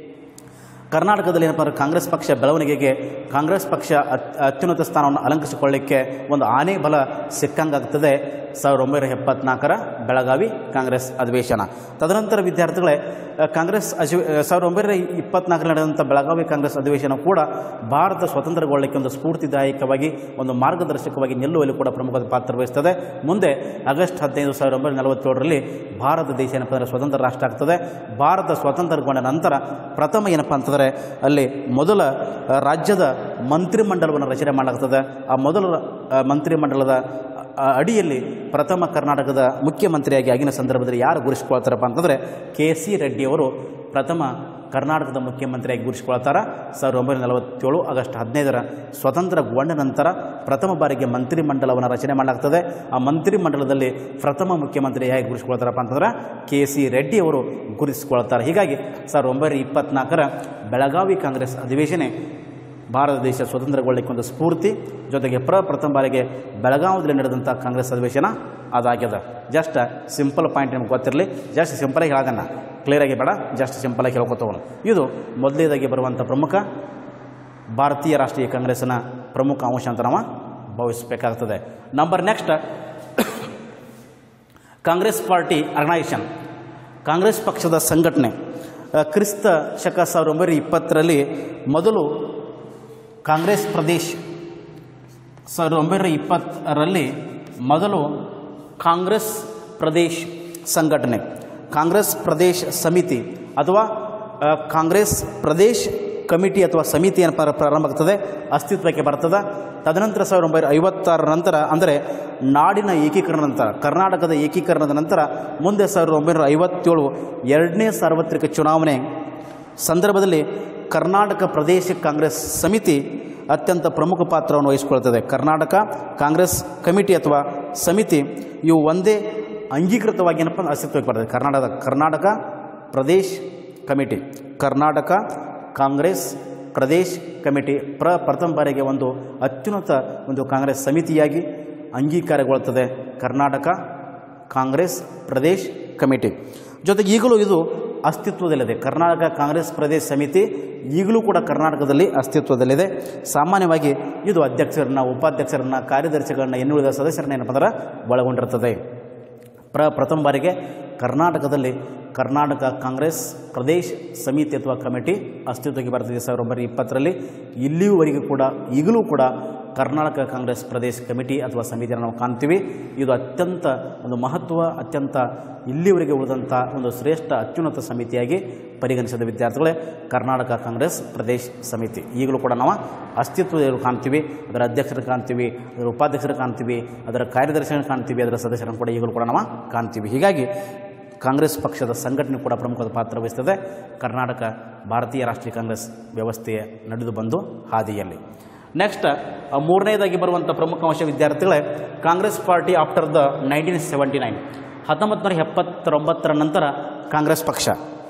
ಕರ್ನಾಟಕದಲ್ಲಿ ಏನಪ್ಪ ಅಂದ್ರೆ ಕಾಂಗ್ರೆಸ್ ಪಕ್ಷ ಬೆಳವಣಿಗೆಗೆ ಕಾಂಗ್ರೆಸ್ ಪಕ್ಷ ಅತ್ ಅತ್ಯುನ್ನತ ಸ್ಥಾನವನ್ನು ಅಲಂಕರಿಸಿಕೊಳ್ಳಿಕ್ಕೆ ಒಂದು ಆನೆ ಬಲ ಸಿಕ್ಕಂಗಾಗ್ತದೆ ಸಾವಿರದ ಒಂಬೈನೂರ ಎಪ್ಪತ್ನಾಲ್ಕರ ಬೆಳಗಾವಿ ಕಾಂಗ್ರೆಸ್ ಅಧಿವೇಶನ ತದನಂತರ ವಿದ್ಯಾರ್ಥಿಗಳೇ ಆ, ಕಾಂಗ್ರೆಸ್ ಅಜಿ ಸಾವಿರದ ಒಂಬೈನೂರ ಇಪ್ಪತ್ನಾಲ್ಕರಲ್ಲಿ ನಡೆದಂಥ ಬೆಳಗಾವಿ ಕಾಂಗ್ರೆಸ್ ಅಧಿವೇಶನ ಕೂಡ ಭಾರತ ಸ್ವತಂತ್ರಗೊಳ್ಳಲಿಕ್ಕೆ ಒಂದು ಸ್ಫೂರ್ತಿದಾಯಕವಾಗಿ ಒಂದು ಮಾರ್ಗದರ್ಶಕವಾಗಿ ನಿಲ್ಲುವಲ್ಲಿ ಕೂಡ ಪ್ರಮುಖ ಪಾತ್ರ ವಹಿಸ್ತದೆ ಮುಂದೆ ಆಗಸ್ಟ್ ಹದಿನೈದು ಸಾವಿರದ ಒಂಬೈನೂರ ನಲವತ್ತೇಳರಲ್ಲಿ ಭಾರತ ದೇಶ ಏನಪ್ಪ ಅಂದರೆ ಸ್ವತಂತ್ರ ರಾಷ್ಟ್ರ ಆಗ್ತದೆ ಭಾರತ ಸ್ವತಂತ್ರಗೊಂಡ ನಂತರ ಪ್ರಥಮ ಏನಪ್ಪ ಅಂತಂದರೆ ಅಲ್ಲಿ ಮೊದಲ ಆ, ರಾಜ್ಯದ ಮಂತ್ರಿಮಂಡಲವನ್ನು ರಚನೆ ಮಾಡಲಾಗ್ತದೆ ಆ ಮೊದಲ ಆ, ಮಂತ್ರಿಮಂಡಲದ ಆ, ಅಡಿಯಲ್ಲಿ ಪ್ರಥಮ ಕರ್ನಾಟಕದ ಮುಖ್ಯಮಂತ್ರಿಯಾಗಿ ಆಗಿನ ಸಂದರ್ಭದಲ್ಲಿ ಯಾರು ಗುರುಸ್ಕೊಳ್ತಾರಪ್ಪ ಅಂತಂದರೆ ಕೆ ಸಿ ರೆಡ್ಡಿಯವರು ಪ್ರಥಮ ಕರ್ನಾಟಕದ ಮುಖ್ಯಮಂತ್ರಿಯಾಗಿ ಗುರುಸ್ಕೊಳ್ತಾರೆ ಸಾವಿರದ ಒಂಬೈನೂರ ನಲವತ್ತೇಳು ಆಗಸ್ಟ್ ಹದಿನೈದರ ಸ್ವತಂತ್ರಗೊಂಡ ನಂತರ ಪ್ರಥಮ ಬಾರಿಗೆ ಮಂತ್ರಿಮಂಡಲವನ್ನು ರಚನೆ ಮಾಡಲಾಗ್ತದೆ ಆ ಮಂತ್ರಿಮಂಡಲದಲ್ಲಿ ಪ್ರಥಮ ಮುಖ್ಯಮಂತ್ರಿ ಹೇಗೆ ಗುರುಸ್ಕೊಳ್ತಾರಪ್ಪ ಅಂತಂದ್ರೆ ಕೆ ಸಿ ರೆಡ್ಡಿಯವರು ಗುರುತಿಸ್ಕೊಳ್ತಾರೆ ಹೀಗಾಗಿ ಸಾವಿರದ ಒಂಬೈನೂರ ಇಪ್ಪತ್ನಾಲ್ಕರ ಬೆಳಗಾವಿ ಕಾಂಗ್ರೆಸ್ ಅಧಿವೇಶನ ಭಾರತ ದೇಶ ಸ್ವತಂತ್ರಗೊಳ್ಳಲಿಕ್ಕೆ ಒಂದು ಸ್ಫೂರ್ತಿ ಜೊತೆಗೆ ಪ್ರ ಪ್ರಥಮ ಬಾರಿಗೆ ಬೆಳಗಾವಿಯಲ್ಲಿ ನಡೆದಂಥ ಕಾಂಗ್ರೆಸ್ ಅಧಿವೇಶನ ಅದಾಗ್ಯದ ಜಸ್ಟ್ ಸಿಂಪಲ್ ಪಾಯಿಂಟ್ ನಿಮ್ಗೆ ಗೊತ್ತಿರಲಿ ಜಸ್ಟ್ ಸಿಂಪಲಾಗಿ ಹೇಳೋದನ್ನ ಕ್ಲಿಯರಾಗಿ ಬೇಡ ಜಸ್ಟ್ ಸಿಂಪಲಾಗಿ ಹೇಳ್ಕೊತವನು ಇದು ಮೊದಲನೇದಾಗಿ ಬರುವಂಥ ಪ್ರಮುಖ ಭಾರತೀಯ ರಾಷ್ಟ್ರೀಯ ಕಾಂಗ್ರೆಸ್ನ ಪ್ರಮುಖ ಅಂಶ ಅಂತ ನಾವು ಭಾವಿಸಬೇಕಾಗ್ತದೆ number next Congress party organisation Congress ಪಕ್ಷದ ಸಂಘಟನೆ ಆ, ಕ್ರಿಸ್ತ ಶಕ ಸಾವಿರದ ಒಂಬೈನೂರ ಇಪ್ಪತ್ತರಲ್ಲಿ ಮೊದಲು ಕಾಂಗ್ರೆಸ್ ಪ್ರದೇಶ್ ಸಾವಿರದ ಒಂಬೈನೂರ ಇಪ್ಪತ್ತರಲ್ಲಿ ಮೊದಲು ಕಾಂಗ್ರೆಸ್ ಪ್ರದೇಶ್ ಸಂಘಟನೆ ಕಾಂಗ್ರೆಸ್ ಪ್ರದೇಶ್ ಸಮಿತಿ ಅಥವಾ ಆ, ಕಾಂಗ್ರೆಸ್ ಪ್ರದೇಶ್ ಕಮಿಟಿ ಅಥವಾ ಸಮಿತಿ ಏನು ಪ್ರ- ಪ್ರಾರಂಭ ಆಗ್ತದೆ ಅಸ್ತಿತ್ವಕ್ಕೆ ಬರ್ತದೆ ತದನಂತರ ಸಾವಿರದ ಒಂಬೈನೂರ ಐವತ್ತಾರರ ನಂತರ ಅಂದರೆ ನಾಡಿನ ಏಕೀಕರಣ ನಂತರ ಕರ್ನಾಟಕದ ಏಕೀಕರಣದ ನಂತರ ಮುಂದೆ ಸಾವಿರದ ಒಂಬೈನೂರ ಐವತ್ತೇಳು ಎರಡನೇ ಸಾರ್ವತ್ರಿಕ ಚುನಾವಣೆ ಸಂದರ್ಭದಲ್ಲಿ ಕರ್ನಾಟಕ ಪ್ರದೇಶ ಕಾಂಗ್ರೆಸ್ ಸಮಿತಿ ಅತ್ಯಂತ ಪ್ರಮುಖ ಪಾತ್ರವನ್ನು ವಹಿಸಿಕೊಳ್ತದೆ ಕರ್ನಾಟಕ ಕಾಂಗ್ರೆಸ್ ಕಮಿಟಿ ಅಥವಾ ಸಮಿತಿ ಇವು ಒಂದೇ ಅಂಗೀಕೃತವಾಗಿ ಏನಪ್ಪ ಅಂದ್ರೆ ಅಸ್ತಿತ್ವಕ್ಕೆ ಬರ್ತದೆ ಕರ್ನಾಟಕದ Karnataka Pradesh committee Karnataka Congress Pradesh committee ಪ್ರ ಪ್ರಥಮ ಬಾರಿಗೆ ಒಂದು ಅತ್ಯುನ್ನತ ಒಂದು ಕಾಂಗ್ರೆಸ್ ಸಮಿತಿಯಾಗಿ ಅಂಗೀಕಾರಗೊಳ್ಳುತ್ತದೆ ಕರ್ನಾಟಕ ಕಾಂಗ್ರೆಸ್ ಪ್ರದೇಶ್ ಕಮಿಟಿ ಜೊತೆಗೆ ಈಗಲೂ ಇದು ಅಸ್ತಿತ್ವದಲ್ಲಿದೆ ಕರ್ನಾಟಕ ಕಾಂಗ್ರೆಸ್ ಪ್ರದೇಶ ಸಮಿತಿ ಈಗಲೂ ಕೂಡ ಕರ್ನಾಟಕದಲ್ಲಿ ಅಸ್ತಿತ್ವದಲ್ಲಿದೆ ಸಾಮಾನ್ಯವಾಗಿ ಇದು ಅಧ್ಯಕ್ಷರನ್ನ ಉಪಾಧ್ಯಕ್ಷರನ್ನ ಕಾರ್ಯದರ್ಶಿಗಳನ್ನ ಇನ್ನುಳಿದ ಸದಸ್ಯರನ್ನ ಏನಪ್ಪ ಅಂದ್ರೆ ಒಳಗೊಂಡಿರ್ತದೆ ಪ್ರ ಪ್ರಥಮ ಬಾರಿಗೆ ಕರ್ನಾಟಕದಲ್ಲಿ ಕರ್ನಾಟಕ ಕಾಂಗ್ರೆಸ್ ಪ್ರದೇಶ್ ಸಮಿತಿ ಅಥವಾ ಕಮಿಟಿ ಅಸ್ತಿತ್ವಕ್ಕೆ ಬರ್ತದೆ ಸಾವಿರದ ಒಂಬೈನೂರ ಇಪ್ಪತ್ತರಲ್ಲಿ ಇಲ್ಲಿಯವರೆಗೂ ಕೂಡ ಈಗಲೂ ಕೂಡ ಕರ್ನಾಟಕ ಕಾಂಗ್ರೆಸ್ ಪ್ರದೇಶ್ ಕಮಿಟಿ ಅಥವಾ ಸಮಿತಿಯನ್ನು ನಾವು ಕಾಣ್ತೀವಿ ಇದು ಅತ್ಯಂತ ಒಂದು ಮಹತ್ವ ಅತ್ಯಂತ ಇಲ್ಲಿವರೆಗೆ ಉಳಿದಂಥ ಒಂದು ಶ್ರೇಷ್ಠ ಅತ್ಯುನ್ನತ ಸಮಿತಿಯಾಗಿ ಪರಿಗಣಿಸಿದ ವಿದ್ಯಾರ್ಥಿಗಳೇ ಕರ್ನಾಟಕ ಕಾಂಗ್ರೆಸ್ ಪ್ರದೇಶ್ ಸಮಿತಿ ಈಗಲೂ ಕೂಡ ನಾವು ಅಸ್ತಿತ್ವದಲ್ಲಿ ಕಾಣ್ತೀವಿ ಅದರ ಅಧ್ಯಕ್ಷರು ಕಾಣ್ತೀವಿ ಅದರ ಉಪಾಧ್ಯಕ್ಷರು ಕಾಣ್ತೀವಿ ಅದರ ಕಾರ್ಯದರ್ಶಿಗಳನ್ನು ಕಾಣ್ತೀವಿ ಅದರ ಸದಸ್ಯರನ್ನು ಕೂಡ ಈಗಲೂ ಕೂಡ ನಾವು ಕಾಣ್ತೀವಿ ಹೀಗಾಗಿ ಕಾಂಗ್ರೆಸ್ ಪಕ್ಷದ ಸಂಘಟನೆ ಕೂಡ ಪ್ರಮುಖ ಪಾತ್ರ ವಹಿಸ್ತದೆ ಕರ್ನಾಟಕ ಭಾರತೀಯ ರಾಷ್ಟ್ರೀಯ ಕಾಂಗ್ರೆಸ್ ವ್ಯವಸ್ಥೆಯ ನಡೆದು ಬಂದು ಹಾದಿಯಲ್ಲಿ ನೆಕ್ಸ್ಟ್ ಮೂರನೇದಾಗಿ ಬರುವಂಥ ಪ್ರಮುಖ ಅಂಶ ವಿದ್ಯಾರ್ಥಿಗಳೇ Congress party after the nineteen seventy nine ಹತ್ತೊಂಬತ್ತು ನೂರ ಎಪ್ಪತ್ತೊಂಬತ್ತರ ನಂತರ ಕಾಂಗ್ರೆಸ್ ಪಕ್ಷ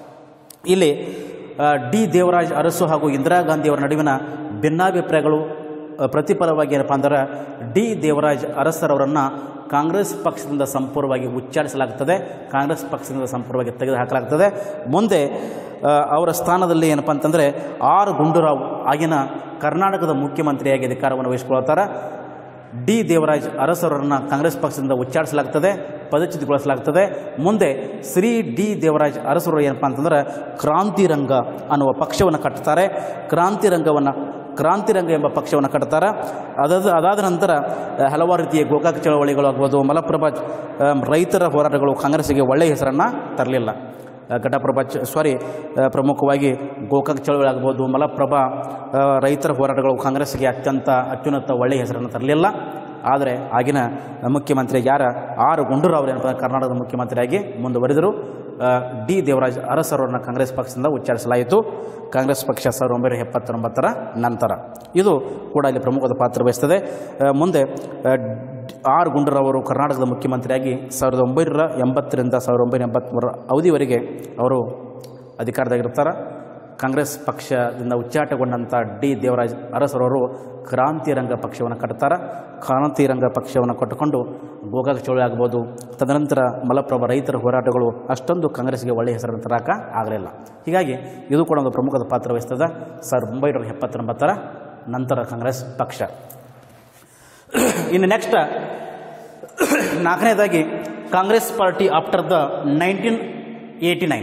ಇಲ್ಲಿ ಆ, ಡಿ ದೇವರಾಜ್ ಅರಸು ಹಾಗೂ ಇಂದಿರಾ ಗಾಂಧಿಯವರ ನಡುವಿನ ಭಿನ್ನಾಭಿಪ್ರಾಯಗಳು ಆ, ಪ್ರತಿಫಲವಾಗಿ ಏನಪ್ಪ ಅಂದ್ರೆ ಡಿ ದೇವರಾಜ್ ಅರಸರವರನ್ನು ಕಾಂಗ್ರೆಸ್ ಪಕ್ಷದಿಂದ ಸಂಪೂರ್ಣವಾಗಿ ಉಚ್ಚಾರಿಸಲಾಗ್ತದೆ ಕಾಂಗ್ರೆಸ್ ಪಕ್ಷದಿಂದ ಸಂಪೂರ್ಣವಾಗಿ ತೆಗೆದುಹಾಕಲಾಗ್ತದೆ ಮುಂದೆ ಆ, ಅವರ ಸ್ಥಾನದಲ್ಲಿ ಏನಪ್ಪ ಅಂತಂದರೆ ಆರ್ ಗುಂಡೂರಾವ್ ಆಗಿನ ಕರ್ನಾಟಕದ ಮುಖ್ಯಮಂತ್ರಿಯಾಗಿ ಅಧಿಕಾರವನ್ನು ವಹಿಸ್ಕೊಳ್ತಾರೆ ಡಿ ದೇವರಾಜ್ ಅರಸರನ್ನು ಕಾಂಗ್ರೆಸ್ ಪಕ್ಷದಿಂದ ಉಚ್ಚಾರಿಸಲಾಗ್ತದೆ ಪದಚ್ಯುತಿಗೊಳಿಸಲಾಗ್ತದೆ ಮುಂದೆ ಶ್ರೀ ಡಿ ದೇವರಾಜ್ ಅರಸರು ಏನಪ್ಪ ಅಂತಂದ್ರೆ ಕ್ರಾಂತಿರಂಗ ಅನ್ನುವ ಪಕ್ಷವನ್ನು ಕಟ್ತಾರೆ ಕ್ರಾಂತಿರಂಗವನ್ನು ಕ್ರಾಂತಿರಂಗ ಎಂಬ ಪಕ್ಷವನ್ನು ಕಟ್ತಾರೆ ಅದಾದ ಅದಾದ ನಂತರ ಆ, ಹಲವಾರು ರೀತಿಯ ಗೋಕಾಕ್ ಚಳವಳಿಗಳು ಆಗ್ಬೋದು ಮಲಪ್ರಭಾ ಆ, ರೈತರ ಹೋರಾಟಗಳು ಕಾಂಗ್ರೆಸ್ಸಿಗೆ ಒಳ್ಳೆಯ ಹೆಸರನ್ನು ತರಲಿಲ್ಲ ಘಟಪ್ರಭಾ ಚ ಸಾರಿ ಆ, ಪ್ರಮುಖವಾಗಿ ಗೋಕಾಕ್ ಚಳವಳಿ ಆಗ್ಬೋದು ಮಲಪ್ರಭಾ ಆ, ರೈತರ ಹೋರಾಟಗಳು ಕಾಂಗ್ರೆಸ್ಸಿಗೆ ಅತ್ಯಂತ ಅತ್ಯುನ್ನತ ಒಳ್ಳೆಯ ಹೆಸರನ್ನು ತರಲಿಲ್ಲ ಆದರೆ ಆಗಿನ ಮುಖ್ಯಮಂತ್ರಿ ಯಾರ ಆರ್ ಗುಂಡೂರಾವ್ ಏನಪ್ಪ ಕರ್ನಾಟಕದ ಮುಖ್ಯಮಂತ್ರಿಯಾಗಿ ಮುಂದುವರೆದರು ಆ, ಡಿ ದೇವರಾಜ್ ಅರಸರವರನ್ನು ಕಾಂಗ್ರೆಸ್ ಪಕ್ಷದಿಂದ ಉಚ್ಚಾರಿಸಲಾಯಿತು ಕಾಂಗ್ರೆಸ್ ಪಕ್ಷ ಸಾವಿರದ ಒಂಬೈನೂರ ಎಪ್ಪತ್ತೊಂಬತ್ತರ ನಂತರ ಇದು ಕೂಡ ಇಲ್ಲಿ ಪ್ರಮುಖದ ಪಾತ್ರ ವಹಿಸ್ತದೆ ಆ, ಮುಂದೆ ಆ, ಡ್- ಆರ್ ಗುಂಡೂರಾವ್ ಅವರು ಕರ್ನಾಟಕದ ಮುಖ್ಯಮಂತ್ರಿಯಾಗಿ ಸಾವಿರದ ಒಂಬೈನೂರ ಎಂಬತ್ತರಿಂದ ಸಾವಿರದ ಒಂಬೈನೂರ ಎಂಬತ್ತ್ಮೂರರ ಅವಧಿವರೆಗೆ ಅವರು ಅಧಿಕಾರದಾಗಿರ್ತಾರೆ ಕಾಂಗ್ರೆಸ್ ಪಕ್ಷದಿಂದ ಉಚ್ಚಾಟಗೊಂಡಂಥ ಡಿ ದೇವರಾಜ್ ಅರಸರವರು ಕ್ರಾಂತಿರಂಗ ಪಕ್ಷವನ್ನು ಕಟ್ತಾರೆ ಕ್ರಾಂತಿರಂಗ ಪಕ್ಷವನ್ನು ಕಟ್ಟಿಕೊಂಡು ಗೋಕಾಕ್ ಚಳವಳಿ ಆಗ್ಬೋದು ತದನಂತರ ಮಲಪ್ರಭಾ ರೈತರ ಹೋರಾಟಗಳು ಅಷ್ಟೊಂದು ಕಾಂಗ್ರೆಸ್ಗೆ ಒಳ್ಳೆಯ ಹೆಸರನ್ನು ತರಕ ಆಗಲಿಲ್ಲ ಹೀಗಾಗಿ ಇದು ಕೂಡ ಒಂದು ಪ್ರಮುಖದ ಪಾತ್ರ ವಹಿಸ್ತದೆ ಸಾವಿರದ ಒಂಬೈನೂರ ಎಪ್ಪತ್ತೊಂಬತ್ತರ ನಂತರ ಕಾಂಗ್ರೆಸ್ ಪಕ್ಷ ಇನ್ನು ನೆಕ್ಸ್ಟ್ ನಾಲ್ಕನೇದಾಗಿ Congress party after the nineteen eighty nine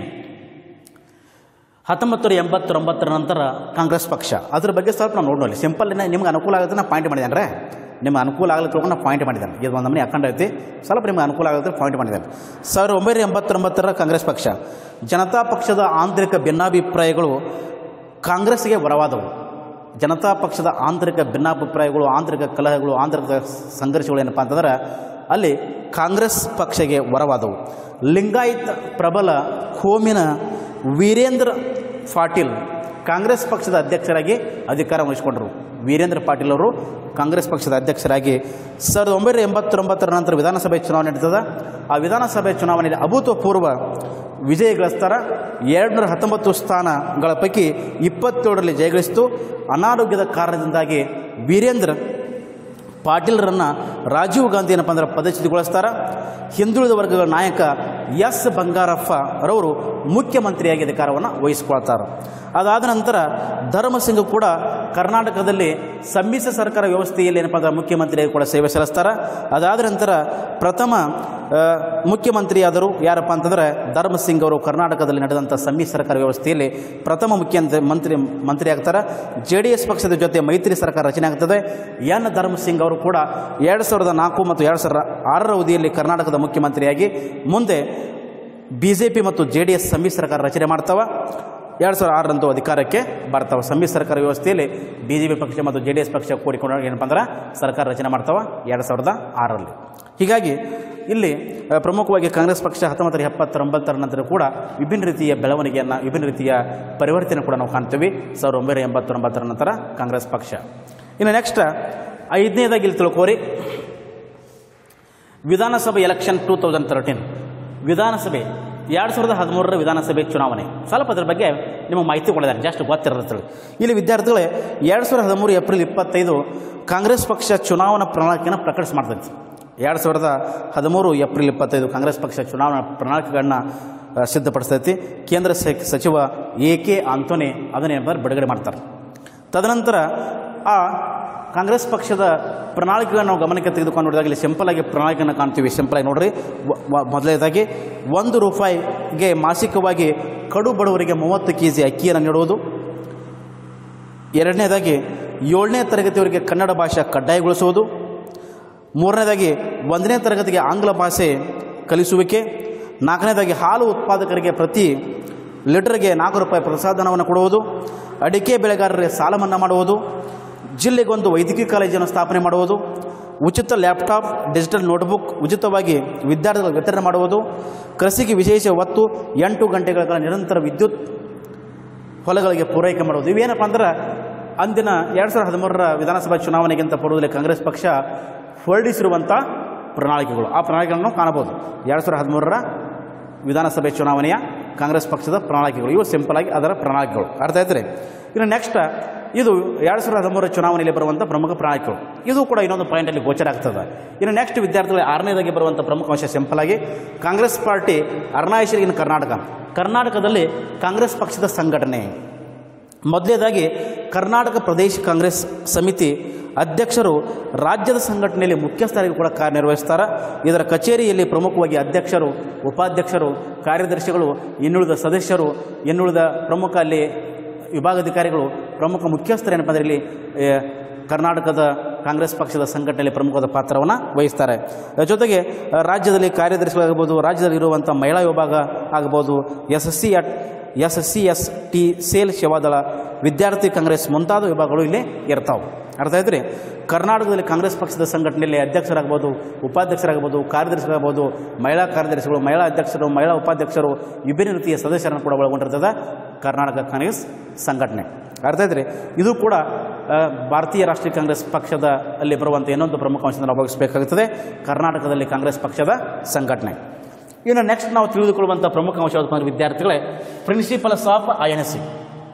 ಹತ್ತೊಂಬತ್ತು ನೂರ ಎಂಬತ್ತೊಂಬತ್ತರ ನಂತರ ಕಾಂಗ್ರೆಸ್ ಪಕ್ಷ ಅದ್ರ ಬಗ್ಗೆ ಸ್ವಲ್ಪ ನಾವು ನೋಡೋಣ ಸಿಂಪಲ್ ನಿಮ್ಗೆ ಅನುಕೂಲ ಆಗುತ್ತೆ ನಾನು ಪಾಯಿಂಟ್ ಮಾಡಿದ್ದೇನೆ ನಿಮ್ಗೆ ಅನುಕೂಲ ಆಗಲಿ ತಿಳ್ಕೊಂಡು ನಾನು ಪಾಯಿಂಟ್ ಮಾಡಿದ್ದೇನೆ ಇದು ಒಂದು ನಮ್ಮನೆ ಅಕೌಂಟ್ ಐತಿ ಸ್ವಲ್ಪ ನಿಮ್ಗೆ ಅನುಕೂಲ ಆಗುತ್ತೆ ಪಾಯಿಂಟ್ ಮಾಡಿದ್ದೇನೆ ಸಾವಿರದ ಒಂಬೈನೂರ ಎಂಬತ್ತೊಂಬತ್ತರ ಕಾಂಗ್ರೆಸ್ ಪಕ್ಷ ಜನತಾ ಪಕ್ಷದ ಆಂತರಿಕ ಭಿನ್ನಾಭಿಪ್ರಾಯಗಳು ಕಾಂಗ್ರೆಸ್ಗೆ ವರವಾದವು ಜನತಾ ಪಕ್ಷದ ಆಂತರಿಕ ಭಿನ್ನಾಭಿಪ್ರಾಯಗಳು ಆಂತರಿಕ ಕಲಹಗಳು ಆಂತರಿಕ ಸಂಘರ್ಷಗಳು ಏನಪ್ಪ ಅಂತಂದ್ರೆ ಅಲ್ಲಿ ಕಾಂಗ್ರೆಸ್ ಪಕ್ಷಗೆ ವರವಾದವು ಲಿಂಗಾಯತ್ ಪ್ರಬಲ ಕೋಮಿನ ವೀರೇಂದ್ರ ಪಾಟೀಲ್ ಕಾಂಗ್ರೆಸ್ ಪಕ್ಷದ ಅಧ್ಯಕ್ಷರಾಗಿ ಅಧಿಕಾರ ವಹಿಸಿಕೊಂಡರು ವೀರೇಂದ್ರ ಪಾಟೀಲ್ ಅವರು ಕಾಂಗ್ರೆಸ್ ಪಕ್ಷದ ಅಧ್ಯಕ್ಷರಾಗಿ ಸಾವಿರದ ಒಂಬೈನೂರ ಎಂಬತ್ತೊಂಬತ್ತರ ನಂತರ ವಿಧಾನಸಭೆ ಚುನಾವಣೆ ನಡೀತದ ಆ ವಿಧಾನಸಭೆ ಚುನಾವಣೆಯಲ್ಲಿ ಅಭೂತಪೂರ್ವ ವಿಜಯ ಗಳಿಸ್ತಾರ ಎರಡುನೂರ ಹತ್ತೊಂಬತ್ತು ಸ್ಥಾನಗಳ ಪೈಕಿ ಇಪ್ಪತ್ತೇಳರಲ್ಲಿ ಜಯಗಳಿಸಿತು ಅನಾರೋಗ್ಯದ ಕಾರಣದಿಂದಾಗಿ ವೀರೇಂದ್ರ ಪಾಟೀಲ್ರನ್ನು ರಾಜೀವ್ ಗಾಂಧಿ ಏನಪ್ಪ ಅಂದ್ರೆ ಪದಚ್ಯುತಿಗೊಳಿಸ್ತಾರ ಹಿಂದುಳಿದ ವರ್ಗಗಳ ನಾಯಕ ಎಸ್ ಬಂಗಾರಪ್ಪ ರವರು ಮುಖ್ಯಮಂತ್ರಿಯಾಗಿ ಅಧಿಕಾರವನ್ನು ವಹಿಸಿಕೊಳ್ತಾರೆ ಅದಾದ ನಂತರ ಧರ್ಮಸಿಂಗ್ ಕೂಡ ಕರ್ನಾಟಕದಲ್ಲಿ ಸಮ್ಮಿಶ್ರ ಸರ್ಕಾರ ವ್ಯವಸ್ಥೆಯಲ್ಲಿ ಏನಪ್ಪ ಅಂದ್ರೆ ಮುಖ್ಯಮಂತ್ರಿಯಾಗಿ ಕೂಡ ಸೇವೆ ಸಲ್ಲಿಸ್ತಾರೆ ಅದಾದ ನಂತರ ಪ್ರಥಮ ಆ, ಮುಖ್ಯಮಂತ್ರಿಯಾದರು ಯಾರಪ್ಪ ಅಂತಂದರೆ ಧರ್ಮಸಿಂಗ್ ಅವರು ಕರ್ನಾಟಕದಲ್ಲಿ ನಡೆದಂಥ ಸಮ್ಮಿಶ್ರ ಸರ್ಕಾರ ವ್ಯವಸ್ಥೆಯಲ್ಲಿ ಪ್ರಥಮ ಮುಖ್ಯಮಂತ್ರಿ ಮಂತ್ರಿ ಮಂತ್ರಿ ಆಗ್ತಾರೆ ಜೆ ಡಿ ಎಸ್ ಪಕ್ಷದ ಜೊತೆ ಮೈತ್ರಿ ಸರ್ಕಾರ ರಚನೆ ಆಗ್ತದೆ ಎನ್ ಧರ್ಮಸಿಂಗ್ ಅವರು ಕೂಡ ಎರಡು ಸಾವಿರದ ನಾಲ್ಕು ಮತ್ತು ಎರಡು ಸಾವಿರದ ಆರರ ಅವಧಿಯಲ್ಲಿ ಕರ್ನಾಟಕದ ಮುಖ್ಯಮಂತ್ರಿಯಾಗಿ ಮುಂದೆ ಬಿ ಜೆ ಪಿ ಮತ್ತು ಜೆ ಡಿ ಎಸ್ ಸಮ್ಮಿಶ್ರ ಸರ್ಕಾರ ರಚನೆ ಮಾಡ್ತಾವ ಎರಡು ಸಾವಿರದ ಆರರಂದು ಅಧಿಕಾರಕ್ಕೆ ಬರ್ತಾವೆ ಸಮ್ಮಿಶ್ರ ಸರ್ಕಾರ ವ್ಯವಸ್ಥೆಯಲ್ಲಿ ಬಿ ಜೆ ಪಿ ಪಕ್ಷ ಮತ್ತು ಜೆ ಡಿ ಎಸ್ ಪಕ್ಷ ಕೂಡಿಕೊಂಡು ಏನಪ್ಪ ಅಂದ್ರೆ ಸರ್ಕಾರ ರಚನೆ ಮಾಡ್ತಾವ ಎರಡು ಸಾವಿರದ ಆರರಲ್ಲಿ ಹೀಗಾಗಿ ಇಲ್ಲಿ ಆ, ಪ್ರಮುಖವಾಗಿ ಕಾಂಗ್ರೆಸ್ ಪಕ್ಷ ಹತ್ತೊಂಬತ್ತು ನೂರ ಎಪ್ಪತ್ತೊಂಬತ್ತರ ನಂತರ ಕೂಡ ವಿಭಿನ್ನ ರೀತಿಯ ಬೆಳವಣಿಗೆಯನ್ನು ವಿಭಿನ್ನ ರೀತಿಯ ಪರಿವರ್ತನೆ ಕೂಡ ನಾವು ಕಾಣ್ತೀವಿ ಸಾವಿರದ ಒಂಬೈನೂರ ಎಂಬತ್ತೊಂಬತ್ತರ ನಂತರ ಕಾಂಗ್ರೆಸ್ ಪಕ್ಷ ಇನ್ನು ನೆಕ್ಸ್ಟ್ ಐದನೇದಾಗಿ ಇಲ್ಲಿ ತಿಳ್ಕೋರಿ ವಿಧಾನಸಭೆ ಎಲೆಕ್ಷನ್ ಟೂ ತೌಸಂಡ್ ತರ್ಟೀನ್ ವಿಧಾನಸಭೆ ಎರಡು ಸಾವಿರದ ಹದಿಮೂರರ ವಿಧಾನಸಭೆ ಚುನಾವಣೆ ಸ್ವಲ್ಪ ಅದ್ರ ಬಗ್ಗೆ ನಿಮಗೆ ಮಾಹಿತಿ ಕೊಡಿದ್ದಾರೆ ಜಸ್ಟ್ ಗೊತ್ತಿರುತ್ತೆ ಇಲ್ಲಿ ವಿದ್ಯಾರ್ಥಿಗಳೇ ಎರಡು ಸಾವಿರದ ಹದಿಮೂರು ಏಪ್ರಿಲ್ ಇಪ್ಪತ್ತೈದು ಕಾಂಗ್ರೆಸ್ ಪಕ್ಷ ಚುನಾವಣಾ ಪ್ರಣಾಳಿಕೆಯನ್ನು ಪ್ರಕಟಿಸ್ ಮಾಡ್ತೈತಿ ಎರಡು ಸಾವಿರದ ಹದಿಮೂರು ಏಪ್ರಿಲ್ ಇಪ್ಪತ್ತೈದು ಕಾಂಗ್ರೆಸ್ ಪಕ್ಷ ಚುನಾವಣಾ ಪ್ರಣಾಳಿಕೆಗಳನ್ನ ಆ, ಸಿದ್ಧಪಡಿಸ್ತೈತಿ ಕೇಂದ್ರ ಸ- ಸಚಿವ ಎ ಕೆ ಆಂಟೋನಿ ಅದನ್ನೇನಾದ್ರು ಬಿಡುಗಡೆ ಮಾಡ್ತಾರೆ ತದನಂತರ ಆ ಕಾಂಗ್ರೆಸ್ ಪಕ್ಷದ ಪ್ರಣಾಳಿಕೆಗಳನ್ನು ನಾವು ಗಮನಕ್ಕೆ ತೆಗೆದುಕೊಂಡು ನೋಡಿದಾಗ ಇಲ್ಲಿ ಸಿಂಪಲ್ ಆಗಿ ಪ್ರಣಾಳಿಕೆಯನ್ನು ಕಾಣ್ತೀವಿ ಸಿಂಪಲ್ ಆಗಿ ನೋಡ್ರಿ ವ- ವ- ಮೊದಲನೇದಾಗಿ ಒಂದು ರೂಪಾಯಿಗೆ ಮಾಸಿಕವಾಗಿ ಕಡು ಬಡವರಿಗೆ ಮೂವತ್ತು ಕೆ ಜಿ ಅಕ್ಕಿಯನ್ನು ನೀಡುವುದು ಎರಡನೇದಾಗಿ ಏಳನೇ ತರಗತಿಯವರಿಗೆ ಕನ್ನಡ ಭಾಷೆ ಕಡ್ಡಾಯಗೊಳಿಸುವುದು ಮೂರನೇದಾಗಿ ಒಂದನೇ ತರಗತಿಗೆ ಆಂಗ್ಲ ಭಾಷೆ ಕಲಿಸುವಿಕೆ ನಾಲ್ಕನೇದಾಗಿ ಹಾಲು ಉತ್ಪಾದಕರಿಗೆ ಪ್ರತಿ ಲೀಟರ್ಗೆ ನಾಲ್ಕು ರೂಪಾಯಿ ಪ್ರೋತ್ಸಾಹಧನವನ್ನು ಕೊಡುವುದು ಅಡಿಕೆ ಬೆಳೆಗಾರರಿಗೆ ಸಾಲ ಮನ್ನಾ ಮಾಡುವುದು ಜಿಲ್ಲೆಗೊಂದು ವೈದ್ಯಕೀಯ ಕಾಲೇಜನ್ನು ಸ್ಥಾಪನೆ ಮಾಡುವುದು ಉಚಿತ ಲ್ಯಾಪ್ಟಾಪ್ ಡಿಜಿಟಲ್ ನೋಟ್ಬುಕ್ ಉಚಿತವಾಗಿ ವಿದ್ಯಾರ್ಥಿಗಳಿಗೆ ವಿತರಣೆ ಮಾಡುವುದು ಕೃಷಿಗೆ ವಿಶೇಷ ಒತ್ತು ಎಂಟು ಗಂಟೆಗಳ ಕಾಲ ನಿರಂತರ ವಿದ್ಯುತ್ ಹೊಲಗಳಿಗೆ ಪೂರೈಕೆ ಮಾಡೋದು ಇವೇನಪ್ಪ ಅಂದ್ರೆ ಅಂದಿನ ಎರಡು ಸಾವಿರದ ಹದಿಮೂರರ ವಿಧಾನಸಭಾ ಚುನಾವಣೆಗಿಂತ ಪೂರ್ವದಲ್ಲಿ ಕಾಂಗ್ರೆಸ್ ಪಕ್ಷ ಹೊರಡಿಸಿರುವಂಥ ಪ್ರಣಾಳಿಕೆಗಳು ಆ ಪ್ರಣಾಳಿಕೆಗಳನ್ನು ಕಾಣಬಹುದು ಎರಡು ಸಾವಿರದ ಹದಿಮೂರರ ವಿಧಾನಸಭೆ ಚುನಾವಣೆಯ ಕಾಂಗ್ರೆಸ್ ಪಕ್ಷದ ಪ್ರಣಾಳಿಕೆಗಳು ಇವು ಸಿಂಪಲ್ ಆಗಿ ಅದರ ಪ್ರಣಾಳಿಕೆಗಳು ಅರ್ಥ ಆಯ್ತಾರೆ ಇನ್ನು ನೆಕ್ಸ್ಟ್ ಇದು ಎರಡು ಸಾವಿರದ ಹದಿಮೂರರ ಚುನಾವಣೆಯಲ್ಲಿ ಬರುವಂಥ ಪ್ರಮುಖ ಪ್ರಣಾಳಿಕೆಗಳು ಇದು ಕೂಡ ಇನ್ನೊಂದು ಪಾಯಿಂಟಲ್ಲಿ ಗೋಚರ ಆಗ್ತದೆ ಇನ್ನು ನೆಕ್ಸ್ಟ್ ವಿದ್ಯಾರ್ಥಿಗಳ ಆರನೇದಾಗಿ ಬರುವಂಥ ಪ್ರಮುಖ ಅಂಶ ಸಿಂಪಲ್ ಆಗಿ ಕಾಂಗ್ರೆಸ್ ಪಾರ್ಟಿ ಅರುಣಾಚಲ ಇನ್ ಕರ್ನಾಟಕ ಕರ್ನಾಟಕದಲ್ಲಿ ಕಾಂಗ್ರೆಸ್ ಪಕ್ಷದ ಸಂಘಟನೆ ಮೊದಲನೇದಾಗಿ ಕರ್ನಾಟಕ ಪ್ರದೇಶ ಕಾಂಗ್ರೆಸ್ ಸಮಿತಿ ಅಧ್ಯಕ್ಷರು ರಾಜ್ಯದ ಸಂಘಟನೆಯಲ್ಲಿ ಮುಖ್ಯಸ್ಥರಾಗಿ ಕೂಡ ಕಾರ್ಯನಿರ್ವಹಿಸ್ತಾರೆ ಇದರ ಕಚೇರಿಯಲ್ಲಿ ಪ್ರಮುಖವಾಗಿ ಅಧ್ಯಕ್ಷರು ಉಪಾಧ್ಯಕ್ಷರು ಕಾರ್ಯದರ್ಶಿಗಳು ಇನ್ನುಳಿದ ಸದಸ್ಯರು ಇನ್ನುಳಿದ ಪ್ರಮುಖ ಅಲ್ಲಿ ವಿಭಾಗಾಧಿಕಾರಿಗಳು ಪ್ರಮುಖ ಮುಖ್ಯಸ್ಥರು ಏನಪ್ಪ ಅಂದರೆ ಇಲ್ಲಿ ಏ, ಕರ್ನಾಟಕದ ಕಾಂಗ್ರೆಸ್ ಪಕ್ಷದ ಸಂಘಟನೆಯಲ್ಲಿ ಪ್ರಮುಖವಾದ ಪಾತ್ರವನ್ನು ವಹಿಸ್ತಾರೆ ಜೊತೆಗೆ ಆ, ರಾಜ್ಯದಲ್ಲಿ ಕಾರ್ಯದರ್ಶಿಗಳಾಗಬಹುದು ರಾಜ್ಯದಲ್ಲಿ ಇರುವಂಥ ಮಹಿಳಾ ವಿಭಾಗ ಆಗ್ಬೋದು S S C S S C S T cell Seva Dal ವಿದ್ಯಾರ್ಥಿ ಕಾಂಗ್ರೆಸ್ ಮುಂತಾದ ವಿಭಾಗಗಳು ಇಲ್ಲಿ ಇರ್ತಾವೆ ಅರ್ಥ ಆಯ್ತು ಕರ್ನಾಟಕದಲ್ಲಿ ಕಾಂಗ್ರೆಸ್ ಪಕ್ಷದ ಸಂಘಟನೆಯಲ್ಲಿ ಅಧ್ಯಕ್ಷರಾಗ್ಬೋದು ಉಪಾಧ್ಯಕ್ಷರಾಗ್ಬೋದು ಕಾರ್ಯದರ್ಶಿಗಳಾಗ್ಬೋದು ಮಹಿಳಾ ಕಾರ್ಯದರ್ಶಿಗಳು ಮಹಿಳಾ ಅಧ್ಯಕ್ಷರು ಮಹಿಳಾ ಉಪಾಧ್ಯಕ್ಷರು ವಿಭಿನ್ನ ರೀತಿಯ ಸದಸ್ಯರನ್ನು ಕೂಡ ಒಳಗೊಂಡಿರ್ತದೆ ಕರ್ನಾಟಕ ಕಾಂಗ್ರೆಸ್ ಸಂಘಟನೆ ಅರ್ಥ ಆಯ್ತು ಇದು ಕೂಡ ಆ, ಭಾರತೀಯ ರಾಷ್ಟ್ರೀಯ ಕಾಂಗ್ರೆಸ್ ಪಕ್ಷದ ಅಲ್ಲಿ ಬರುವಂಥ ಇನ್ನೊಂದು ಪ್ರಮುಖ ಅಂಶವನ್ನು ನಾವು ಭಾವಿಸಬೇಕಾಗುತ್ತದೆ ಕರ್ನಾಟಕದಲ್ಲಿ ಕಾಂಗ್ರೆಸ್ ಪಕ್ಷದ ಸಂಘಟನೆ ಇನ್ನು ನೆಕ್ಸ್ಟ್ ನಾವು ತಿಳಿದುಕೊಳ್ಳುವಂಥ ಪ್ರಮುಖ ಅಂಶ ಯಾವ್ದಪ್ಪ ಅಂದ್ರೆ ವಿದ್ಯಾರ್ಥಿಗಳೇ principles of I N S C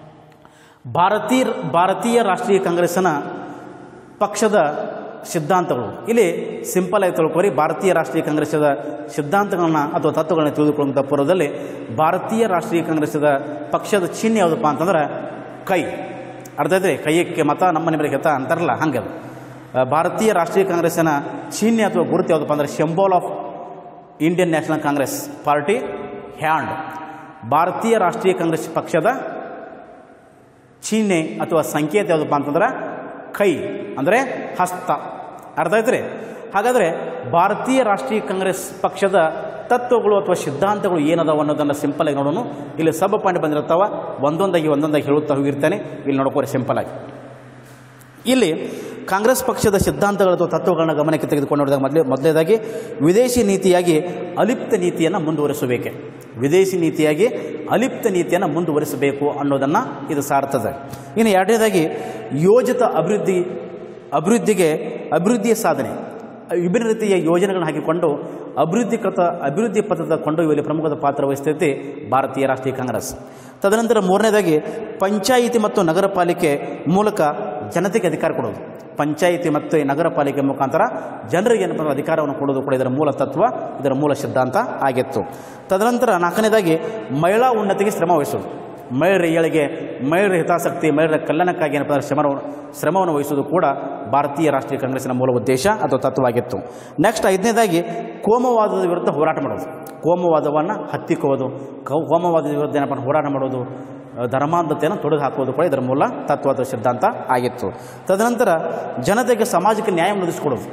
ಭಾರತೀಯ ಭಾರತೀಯ ರಾಷ್ಟ್ರೀಯ ಕಾಂಗ್ರೆಸ್ಸಿನ ಪಕ್ಷದ ಸಿದ್ಧಾಂತಗಳು ಇಲ್ಲಿ ಸಿಂಪಲ್ ಆಗಿ ತಿಳ್ಕೊರಿ ಭಾರತೀಯ ರಾಷ್ಟ್ರೀಯ ಕಾಂಗ್ರೆಸ್ಸದ ಸಿದ್ಧಾಂತಗಳನ್ನ ಅಥವಾ ತತ್ವಗಳನ್ನ ತಿಳಿದುಕೊಳ್ಳುವಂಥ ಪೂರ್ವದಲ್ಲಿ ಭಾರತೀಯ ರಾಷ್ಟ್ರೀಯ ಕಾಂಗ್ರೆಸ್ಸದ ಪಕ್ಷದ ಚಿಹ್ನೆ ಯಾವುದಪ್ಪ ಅಂತಂದ್ರೆ ಕೈ ಅರ್ಥ ಐತ್ರಿ ಕೈಯಕ್ಕೆ ಮತ ನಮ್ಮ ನಿಮಗೆ ಹೆತ ಅಂತಾರಲ್ಲ ಹಂಗೆ ಅದು ಆ, ಭಾರತೀಯ ರಾಷ್ಟ್ರೀಯ ಕಾಂಗ್ರೆಸ್ಸಿನ ಚಿಹ್ನೆ ಅಥವಾ ಗುರುತು ಯಾವುದಪ್ಪ ಅಂದ್ರೆ symbol of Indian National Congress party hand ಭಾರತೀಯ ರಾಷ್ಟ್ರೀಯ ಕಾಂಗ್ರೆಸ್ ಪಕ್ಷದ ಚಿಹ್ನೆ ಅಥವಾ ಸಂಕೇತ ಯಾವುದಪ್ಪ ಅಂತಂದ್ರೆ ಕೈ ಅಂದರೆ ಹಸ್ತ ಅರ್ಥ ಆಯ್ತು ಹಾಗಾದರೆ ಭಾರತೀಯ ರಾಷ್ಟ್ರೀಯ ಕಾಂಗ್ರೆಸ್ ಪಕ್ಷದ ತತ್ವಗಳು ಅಥವಾ ಸಿದ್ಧಾಂತಗಳು ಏನದಾವ ಅನ್ನೋದನ್ನು ಸಿಂಪಲ್ ಆಗಿ ನೋಡೋಣ ಇಲ್ಲಿ ಸಬ್ ಪಾಯಿಂಟ್ ಬಂದಿರ್ತಾವ ಒಂದೊಂದಾಗಿ ಒಂದೊಂದಾಗಿ ಹೇಳುತ್ತಾ ಹೋಗಿರ್ತಾನೆ ಇಲ್ಲಿ ನೋಡ್ಕೋರಿ ಸಿಂಪಲ್ ಆಗಿ ಇಲ್ಲಿ ಕಾಂಗ್ರೆಸ್ ಪಕ್ಷದ ಸಿದ್ಧಾಂತಗಳು ಅಥವಾ ತತ್ವಗಳನ್ನ ಗಮನಕ್ಕೆ ತೆಗೆದುಕೊಂಡು ನೋಡಿದಾಗ ಮೊದಲೇ ಮೊದಲನೇದಾಗಿ ವಿದೇಶಿ ನೀತಿಯಾಗಿ ಅಲಿಪ್ತ ನೀತಿಯನ್ನು ಮುಂದುವರಿಸಬೇಕೆ ವಿದೇಶಿ ನೀತಿಯಾಗಿ ಅಲಿಪ್ತ ನೀತಿಯನ್ನು ಮುಂದುವರಿಸಬೇಕು ಅನ್ನೋದನ್ನು ಇದು ಸಾರ್ತದೆ ಇನ್ನು ಎರಡನೇದಾಗಿ ಯೋಜಿತ ಅಭಿವೃದ್ಧಿ ಅಭಿವೃದ್ಧಿಗೆ ಅಭಿವೃದ್ಧಿಯ ಸಾಧನೆ ವಿಭಿನ್ನ ರೀತಿಯ ಯೋಜನೆಗಳನ್ನು ಹಾಕಿಕೊಂಡು ಅಭಿವೃದ್ಧಿಕೃತ ಅಭಿವೃದ್ಧಿ ಪಥದ ಕೊಂಡೊಯ್ಯುವಲ್ಲಿ ಪ್ರಮುಖದ ಪಾತ್ರ ವಹಿಸ್ತೈತಿ ಭಾರತೀಯ ರಾಷ್ಟ್ರೀಯ ಕಾಂಗ್ರೆಸ್ ತದನಂತರ ಮೂರನೇದಾಗಿ ಪಂಚಾಯಿತಿ ಮತ್ತು ನಗರ ಪಾಲಿಕೆ ಮೂಲಕ ಜನತೆಗೆ ಅಧಿಕಾರ ಕೊಡೋದು ಪಂಚಾಯಿತಿ ಮತ್ತು ಈ ನಗರ ಪಾಲಿಕೆ ಮುಖಾಂತರ ಜನರಿಗೆ ಏನಪ್ಪ ಅಂದ್ರೆ ಅಧಿಕಾರವನ್ನು ಕೊಡೋದು ಕೂಡ ಇದರ ಮೂಲ ತತ್ವ ಇದರ ಮೂಲ ಸಿದ್ಧಾಂತ ಆಗಿತ್ತು ತದನಂತರ ನಾಲ್ಕನೇದಾಗಿ ಮಹಿಳಾ ಉನ್ನತಿಗೆ ಶ್ರಮ ವಹಿಸೋದು ಮಹಿಳೆಯರ ಏಳಿಗೆ ಮಹಿಳೆಯರ ಹಿತಾಸಕ್ತಿ ಮಹಿಳೆಯರ ಕಲ್ಯಾಣಕ್ಕಾಗಿ ಏನಪ್ಪ ಅಂದ್ರೆ ಶ್ರಮ ಶ್ರಮವನ್ನು ವಹಿಸುವುದು ಕೂಡ ಭಾರತೀಯ ರಾಷ್ಟ್ರೀಯ ಕಾಂಗ್ರೆಸ್ಸಿನ ಮೂಲ ಉದ್ದೇಶ ಅಥವಾ ತತ್ವವಾಗಿತ್ತು ನೆಕ್ಸ್ಟ್ ಐದನೇದಾಗಿ ಕೋಮವಾದದ ವಿರುದ್ಧ ಹೋರಾಟ ಮಾಡೋದು ಕೋಮವಾದವನ್ನು ಹತ್ತಿಕ್ಕುವುದು ಕೌ ಕೋಮವಾದದ ವಿರುದ್ಧ ಏನಪ್ಪ ಅಂದ್ರೆ ಹೋರಾಟ ಮಾಡೋದು ಅಹ್, ಧರ್ಮಾಂಧತೆಯನ್ನು ತೊಡೆದು ಹಾಕುವುದು ಕೂಡ ಇದರ ಮೂಲ ತತ್ವ ಅಥವಾ ಸಿದ್ಧಾಂತ ಆಗಿತ್ತು ತದನಂತರ ಜನತೆಗೆ ಸಾಮಾಜಿಕ ನ್ಯಾಯ ಒದಗಿಸಿಕೊಡೋದು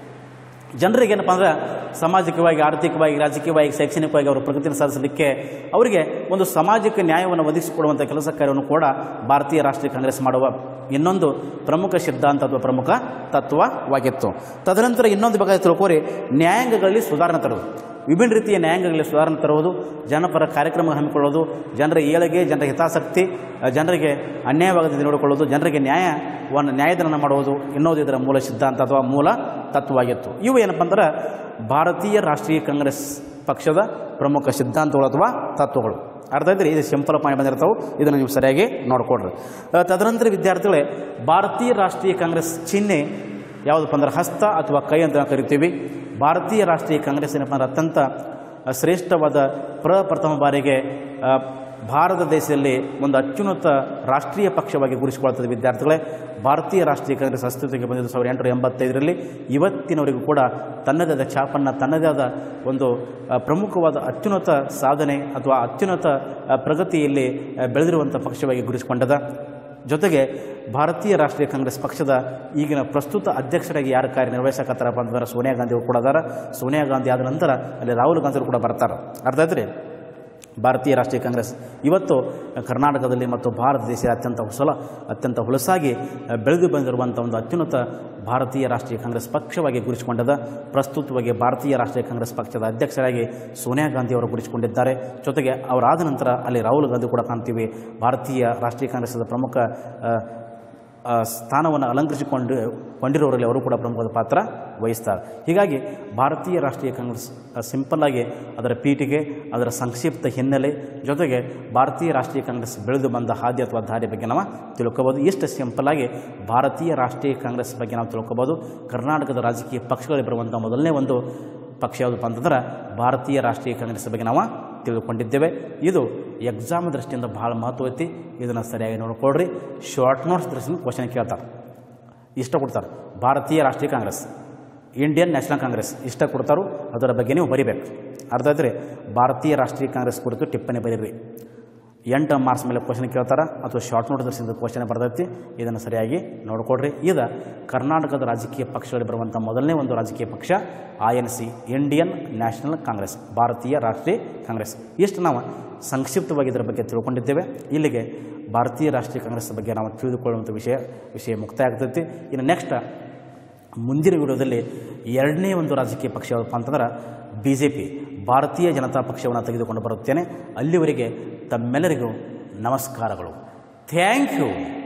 ಜನರಿಗೆ ಏನಪ್ಪ ಅಂದ್ರೆ ಸಾಮಾಜಿಕವಾಗಿ ಆರ್ಥಿಕವಾಗಿ ರಾಜಕೀಯವಾಗಿ ಶೈಕ್ಷಣಿಕವಾಗಿ ಅವರು ಪ್ರಗತಿಯನ್ನು ಸಾಧಿಸಲಿಕ್ಕೆ ಅವರಿಗೆ ಒಂದು ಸಾಮಾಜಿಕ ನ್ಯಾಯವನ್ನು ಒದಗಿಸಿಕೊಡುವಂಥ ಕೆಲಸ ಕಾರ್ಯವನ್ನು ಕೂಡ ಭಾರತೀಯ ರಾಷ್ಟ್ರೀಯ ಕಾಂಗ್ರೆಸ್ ಮಾಡುವ ಇನ್ನೊಂದು ಪ್ರಮುಖ ಸಿದ್ಧಾಂತ ಅಥವಾ ಪ್ರಮುಖ ತತ್ವವಾಗಿತ್ತು ತದನಂತರ ಇನ್ನೊಂದು ಭಾಗ ತಿಳ್ಕೋರಿ ನ್ಯಾಯಾಂಗಗಳಲ್ಲಿ ಸುಧಾರಣೆ ತರುವುದು ವಿಭಿನ್ನ ರೀತಿಯ ನ್ಯಾಯಾಂಗಗಳಲ್ಲಿ ಸುಧಾರಣೆ ತರುವುದು ಜನಪರ ಕಾರ್ಯಕ್ರಮ ಹಮ್ಮಿಕೊಳ್ಳೋದು ಜನರ ಏಳಿಗೆ ಜನರ ಹಿತಾಸಕ್ತಿ ಅ, ಜನರಿಗೆ ಅನ್ಯಾಯವಾಗದಂತೆ ನೋಡಿಕೊಳ್ಳೋದು ಜನರಿಗೆ ನ್ಯಾಯವನ್ನು ನ್ಯಾಯದಾನ ಮಾಡುವುದು ಎನ್ನುವುದು ಇದರ ಮೂಲ ಸಿದ್ಧಾಂತ ಅಥವಾ ಮೂಲ ತತ್ವವಾಗಿತ್ತು ಇವು ಏನಪ್ಪ ಅಂದ್ರೆ ಭಾರತೀಯ ರಾಷ್ಟ್ರೀಯ ಕಾಂಗ್ರೆಸ್ ಪಕ್ಷದ ಪ್ರಮುಖ ಸಿದ್ಧಾಂತಗಳು ಅಥವಾ ತತ್ವಗಳು ಅರ್ಥ ಇದ್ರೆ ಇದು ಸಿಂಪಲ್ ಪಾಯಿಂಟ್ ಬಂದಿರ್ತಾವೆ ಇದನ್ನು ನೀವು ಸರಿಯಾಗಿ ನೋಡಿಕೊಡ್ರಿ ಅ, ತದನಂತರ ವಿದ್ಯಾರ್ಥಿಗಳೇ ಭಾರತೀಯ ರಾಷ್ಟ್ರೀಯ ಕಾಂಗ್ರೆಸ್ ಚಿಹ್ನೆ ಯಾವುದಪ್ಪ ಅಂದ್ರೆ ಹಸ್ತ ಅಥವಾ ಕೈ ಅಂತ ನಾವು ಕರಿತೀವಿ ಭಾರತೀಯ ರಾಷ್ಟ್ರೀಯ ಕಾಂಗ್ರೆಸ್ ಏನಪ್ಪ ಅಂದ್ರೆ ಅತ್ಯಂತ ಅ, ಶ್ರೇಷ್ಠವಾದ ಪ್ರಪ್ರಥಮ ಬಾರಿಗೆ ಅ, ಭಾರತ ದೇಶದಲ್ಲಿ ಒಂದು ಅತ್ಯುನ್ನತ ರಾಷ್ಟ್ರೀಯ ಪಕ್ಷವಾಗಿ ಗುರುತಿಸಿಕೊಳ್ತದೆ ವಿದ್ಯಾರ್ಥಿಗಳೇ ಭಾರತೀಯ ರಾಷ್ಟ್ರೀಯ ಕಾಂಗ್ರೆಸ್ ಅಸ್ತಿತ್ವಕ್ಕೆ ಬಂದಿದ್ದು ಸಾವಿರದ ಎಂಟುನೂರ ಎಂಬತ್ತೈದರಲ್ಲಿ ಇವತ್ತಿನವರೆಗೂ ಕೂಡ ತನ್ನದೇ ಆದ ಛಾಪನ್ನು ತನ್ನದೇ ಆದ ಒಂದು ಅ, ಪ್ರಮುಖವಾದ ಅತ್ಯುನ್ನತ ಸಾಧನೆ ಅಥವಾ ಅತ್ಯುನ್ನತ ಅ, ಪ್ರಗತಿಯಲ್ಲಿ ಅ, ಬೆಳೆದಿರುವಂಥ ಪಕ್ಷವಾಗಿ ಗುರುತಿಸಿಕೊಂಡದ ಜೊತೆಗೆ ಭಾರತೀಯ ರಾಷ್ಟ್ರೀಯ ಕಾಂಗ್ರೆಸ್ ಪಕ್ಷದ ಈಗಿನ ಪ್ರಸ್ತುತ ಅಧ್ಯಕ್ಷರಾಗಿ ಯಾರು ಕಾರ್ಯನಿರ್ವಹಿಸಕತ್ತಾರಪ್ಪ ಅಂತಂದ್ರೆ ಸೋನಿಯಾ ಗಾಂಧಿ ಅವರು ಕೂಡ ಅದಾರ ಸೋನಿಯಾ ಗಾಂಧಿ ಆದ ನಂತರ ಅಲ್ಲಿ ರಾಹುಲ್ ಗಾಂಧಿ ಅವರು ಕೂಡ ಬರ್ತಾರೆ ಅರ್ಥ ಆಯ್ತು ಭಾರತೀಯ ರಾಷ್ಟ್ರೀಯ ಕಾಂಗ್ರೆಸ್ ಇವತ್ತು ಕರ್ನಾಟಕದಲ್ಲಿ ಮತ್ತು ಭಾರತ ದೇಶದ ಅತ್ಯಂತ ಹೊಸಲ ಅತ್ಯಂತ ಹೊಲಸಾಗಿ ಅ, ಬೆಳೆದು ಬಂದಿರುವಂಥ ಒಂದು ಅತ್ಯುನ್ನತ ಭಾರತೀಯ ರಾಷ್ಟ್ರೀಯ ಕಾಂಗ್ರೆಸ್ ಪಕ್ಷವಾಗಿ ಗುರುತಿಸಿಕೊಂಡದ ಪ್ರಸ್ತುತವಾಗಿ ಭಾರತೀಯ ರಾಷ್ಟ್ರೀಯ ಕಾಂಗ್ರೆಸ್ ಪಕ್ಷದ ಅಧ್ಯಕ್ಷರಾಗಿ ಸೋನಿಯಾ ಗಾಂಧಿ ಅವರು ಗುರುತಿಸಿಕೊಂಡಿದ್ದಾರೆ ಜೊತೆಗೆ ಅವರಾದ ನಂತರ ಅಲ್ಲಿ ರಾಹುಲ್ ಗಾಂಧಿ ಕೂಡ ಕಾಣ್ತೀವಿ ಭಾರತೀಯ ರಾಷ್ಟ್ರೀಯ ಕಾಂಗ್ರೆಸ್ದ ಪ್ರಮುಖ ಅ, ಆ, ಸ್ಥಾನವನ್ನು ಅಲಂಕರಿಸಿಕೊಂಡು ಕೊಂಡಿರೋರಲ್ಲಿ ಅವರು ಕೂಡ ಪ್ರಮುಖವಾದ ಪಾತ್ರ ವಹಿಸ್ತಾರೆ ಹೀಗಾಗಿ ಭಾರತೀಯ ರಾಷ್ಟ್ರೀಯ ಕಾಂಗ್ರೆಸ್ ಸಿಂಪಲ್ ಆಗಿ ಅದರ ಪೀಠಿಗೆ ಅದರ ಸಂಕ್ಷಿಪ್ತ ಹಿನ್ನೆಲೆ ಜೊತೆಗೆ ಭಾರತೀಯ ರಾಷ್ಟ್ರೀಯ ಕಾಂಗ್ರೆಸ್ ಬೆಳೆದು ಬಂದ ಹಾದಿ ಅಥವಾ ದಾರಿ ಬಗ್ಗೆ ನಾವು ತಿಳ್ಕೊಬೋದು ಇಷ್ಟು ಸಿಂಪಲ್ ಆಗಿ ಭಾರತೀಯ ರಾಷ್ಟ್ರೀಯ ಕಾಂಗ್ರೆಸ್ ಬಗ್ಗೆ ನಾವು ತಿಳ್ಕೊಬೋದು ಕರ್ನಾಟಕದ ರಾಜಕೀಯ ಪಕ್ಷಗಳಲ್ಲಿ ಬರುವಂಥ ಮೊದಲನೇ ಒಂದು ಪಕ್ಷ ಯಾವುದಪ್ಪ ಅಂತಂದ್ರೆ ಭಾರತೀಯ ರಾಷ್ಟ್ರೀಯ ಕಾಂಗ್ರೆಸ್ ಬಗ್ಗೆ ನಾವು ತಿಳಿದುಕೊಂಡಿದ್ದೇವೆ ಇದು ಎಕ್ಸಾಮ್ ದೃಷ್ಟಿಯಿಂದ ಭಾಳ ಮಹತ್ವ ಐತಿ ಇದನ್ನು ಸರಿಯಾಗಿ ನೋಡ್ಕೊಳ್ರಿ ಶಾರ್ಟ್ ನೋಟ್ಸ್ ದೃಷ್ಟಿಯಿಂದ ಕ್ವಶನ್ ಕೇಳ್ತಾರೆ ಇಷ್ಟ ಕೊಡ್ತಾರೆ ಭಾರತೀಯ ರಾಷ್ಟ್ರೀಯ ಕಾಂಗ್ರೆಸ್ ಇಂಡಿಯನ್ ನ್ಯಾಷನಲ್ ಕಾಂಗ್ರೆಸ್ ಇಷ್ಟ ಕೊಡ್ತಾರೋ ಅದರ ಬಗ್ಗೆ ನೀವು ಬರಿಬೇಕು ಅರ್ಥ ಆಯ್ತು ರೀ ಭಾರತೀಯ ರಾಷ್ಟ್ರೀಯ ಕಾಂಗ್ರೆಸ್ ಕುರಿತು ಟಿಪ್ಪಣಿ ಬರೀರಿ ಎಂಟು ಮಾರ್ಕ್ಸ್ ಮೇಲೆ ಕ್ವಶನ್ ಕೇಳ್ತಾರ ಅಥವಾ ಶಾರ್ಟ್ ನೋಟ್ ದರ್ಶನದ ಕ್ವಶನ್ ಬರ್ತೈತಿ ಇದನ್ನು ಸರಿಯಾಗಿ ನೋಡ್ಕೊಡ್ರಿ ಇದು ಕರ್ನಾಟಕದ ರಾಜಕೀಯ ಪಕ್ಷಗಳಲ್ಲಿ ಬರುವಂಥ ಮೊದಲನೇ ಒಂದು ರಾಜಕೀಯ ಪಕ್ಷ I N C Indian National Congress ಭಾರತೀಯ ರಾಷ್ಟ್ರೀಯ ಕಾಂಗ್ರೆಸ್ ಇಷ್ಟು ನಾವು ಸಂಕ್ಷಿಪ್ತವಾಗಿ ಇದರ ಬಗ್ಗೆ ತಿಳ್ಕೊಂಡಿದ್ದೇವೆ ಇಲ್ಲಿಗೆ ಭಾರತೀಯ ರಾಷ್ಟ್ರೀಯ ಕಾಂಗ್ರೆಸ್ ಬಗ್ಗೆ ನಾವು ತಿಳಿದುಕೊಳ್ಳುವಂಥ ವಿಷಯ ವಿಷಯ ಮುಕ್ತಾಯ ಆಗ್ತೈತಿ ಇನ್ನು ನೆಕ್ಸ್ಟ್ ಮುಂದಿನ ವಿಡಿಯೋದಲ್ಲಿ ಎರಡನೇ ಒಂದು ರಾಜಕೀಯ ಪಕ್ಷ ಯಾವುದಪ್ಪ ಅಂತಂದ್ರೆ B J P Bharatiya Janata ಪಕ್ಷವನ್ನು ತೆಗೆದುಕೊಂಡು ಬರುತ್ತೇನೆ ಅಲ್ಲಿವರೆಗೆ ತಮ್ಮೆಲ್ಲರಿಗೂ ನಮಸ್ಕಾರಗಳು ಥ್ಯಾಂಕ್ ಯು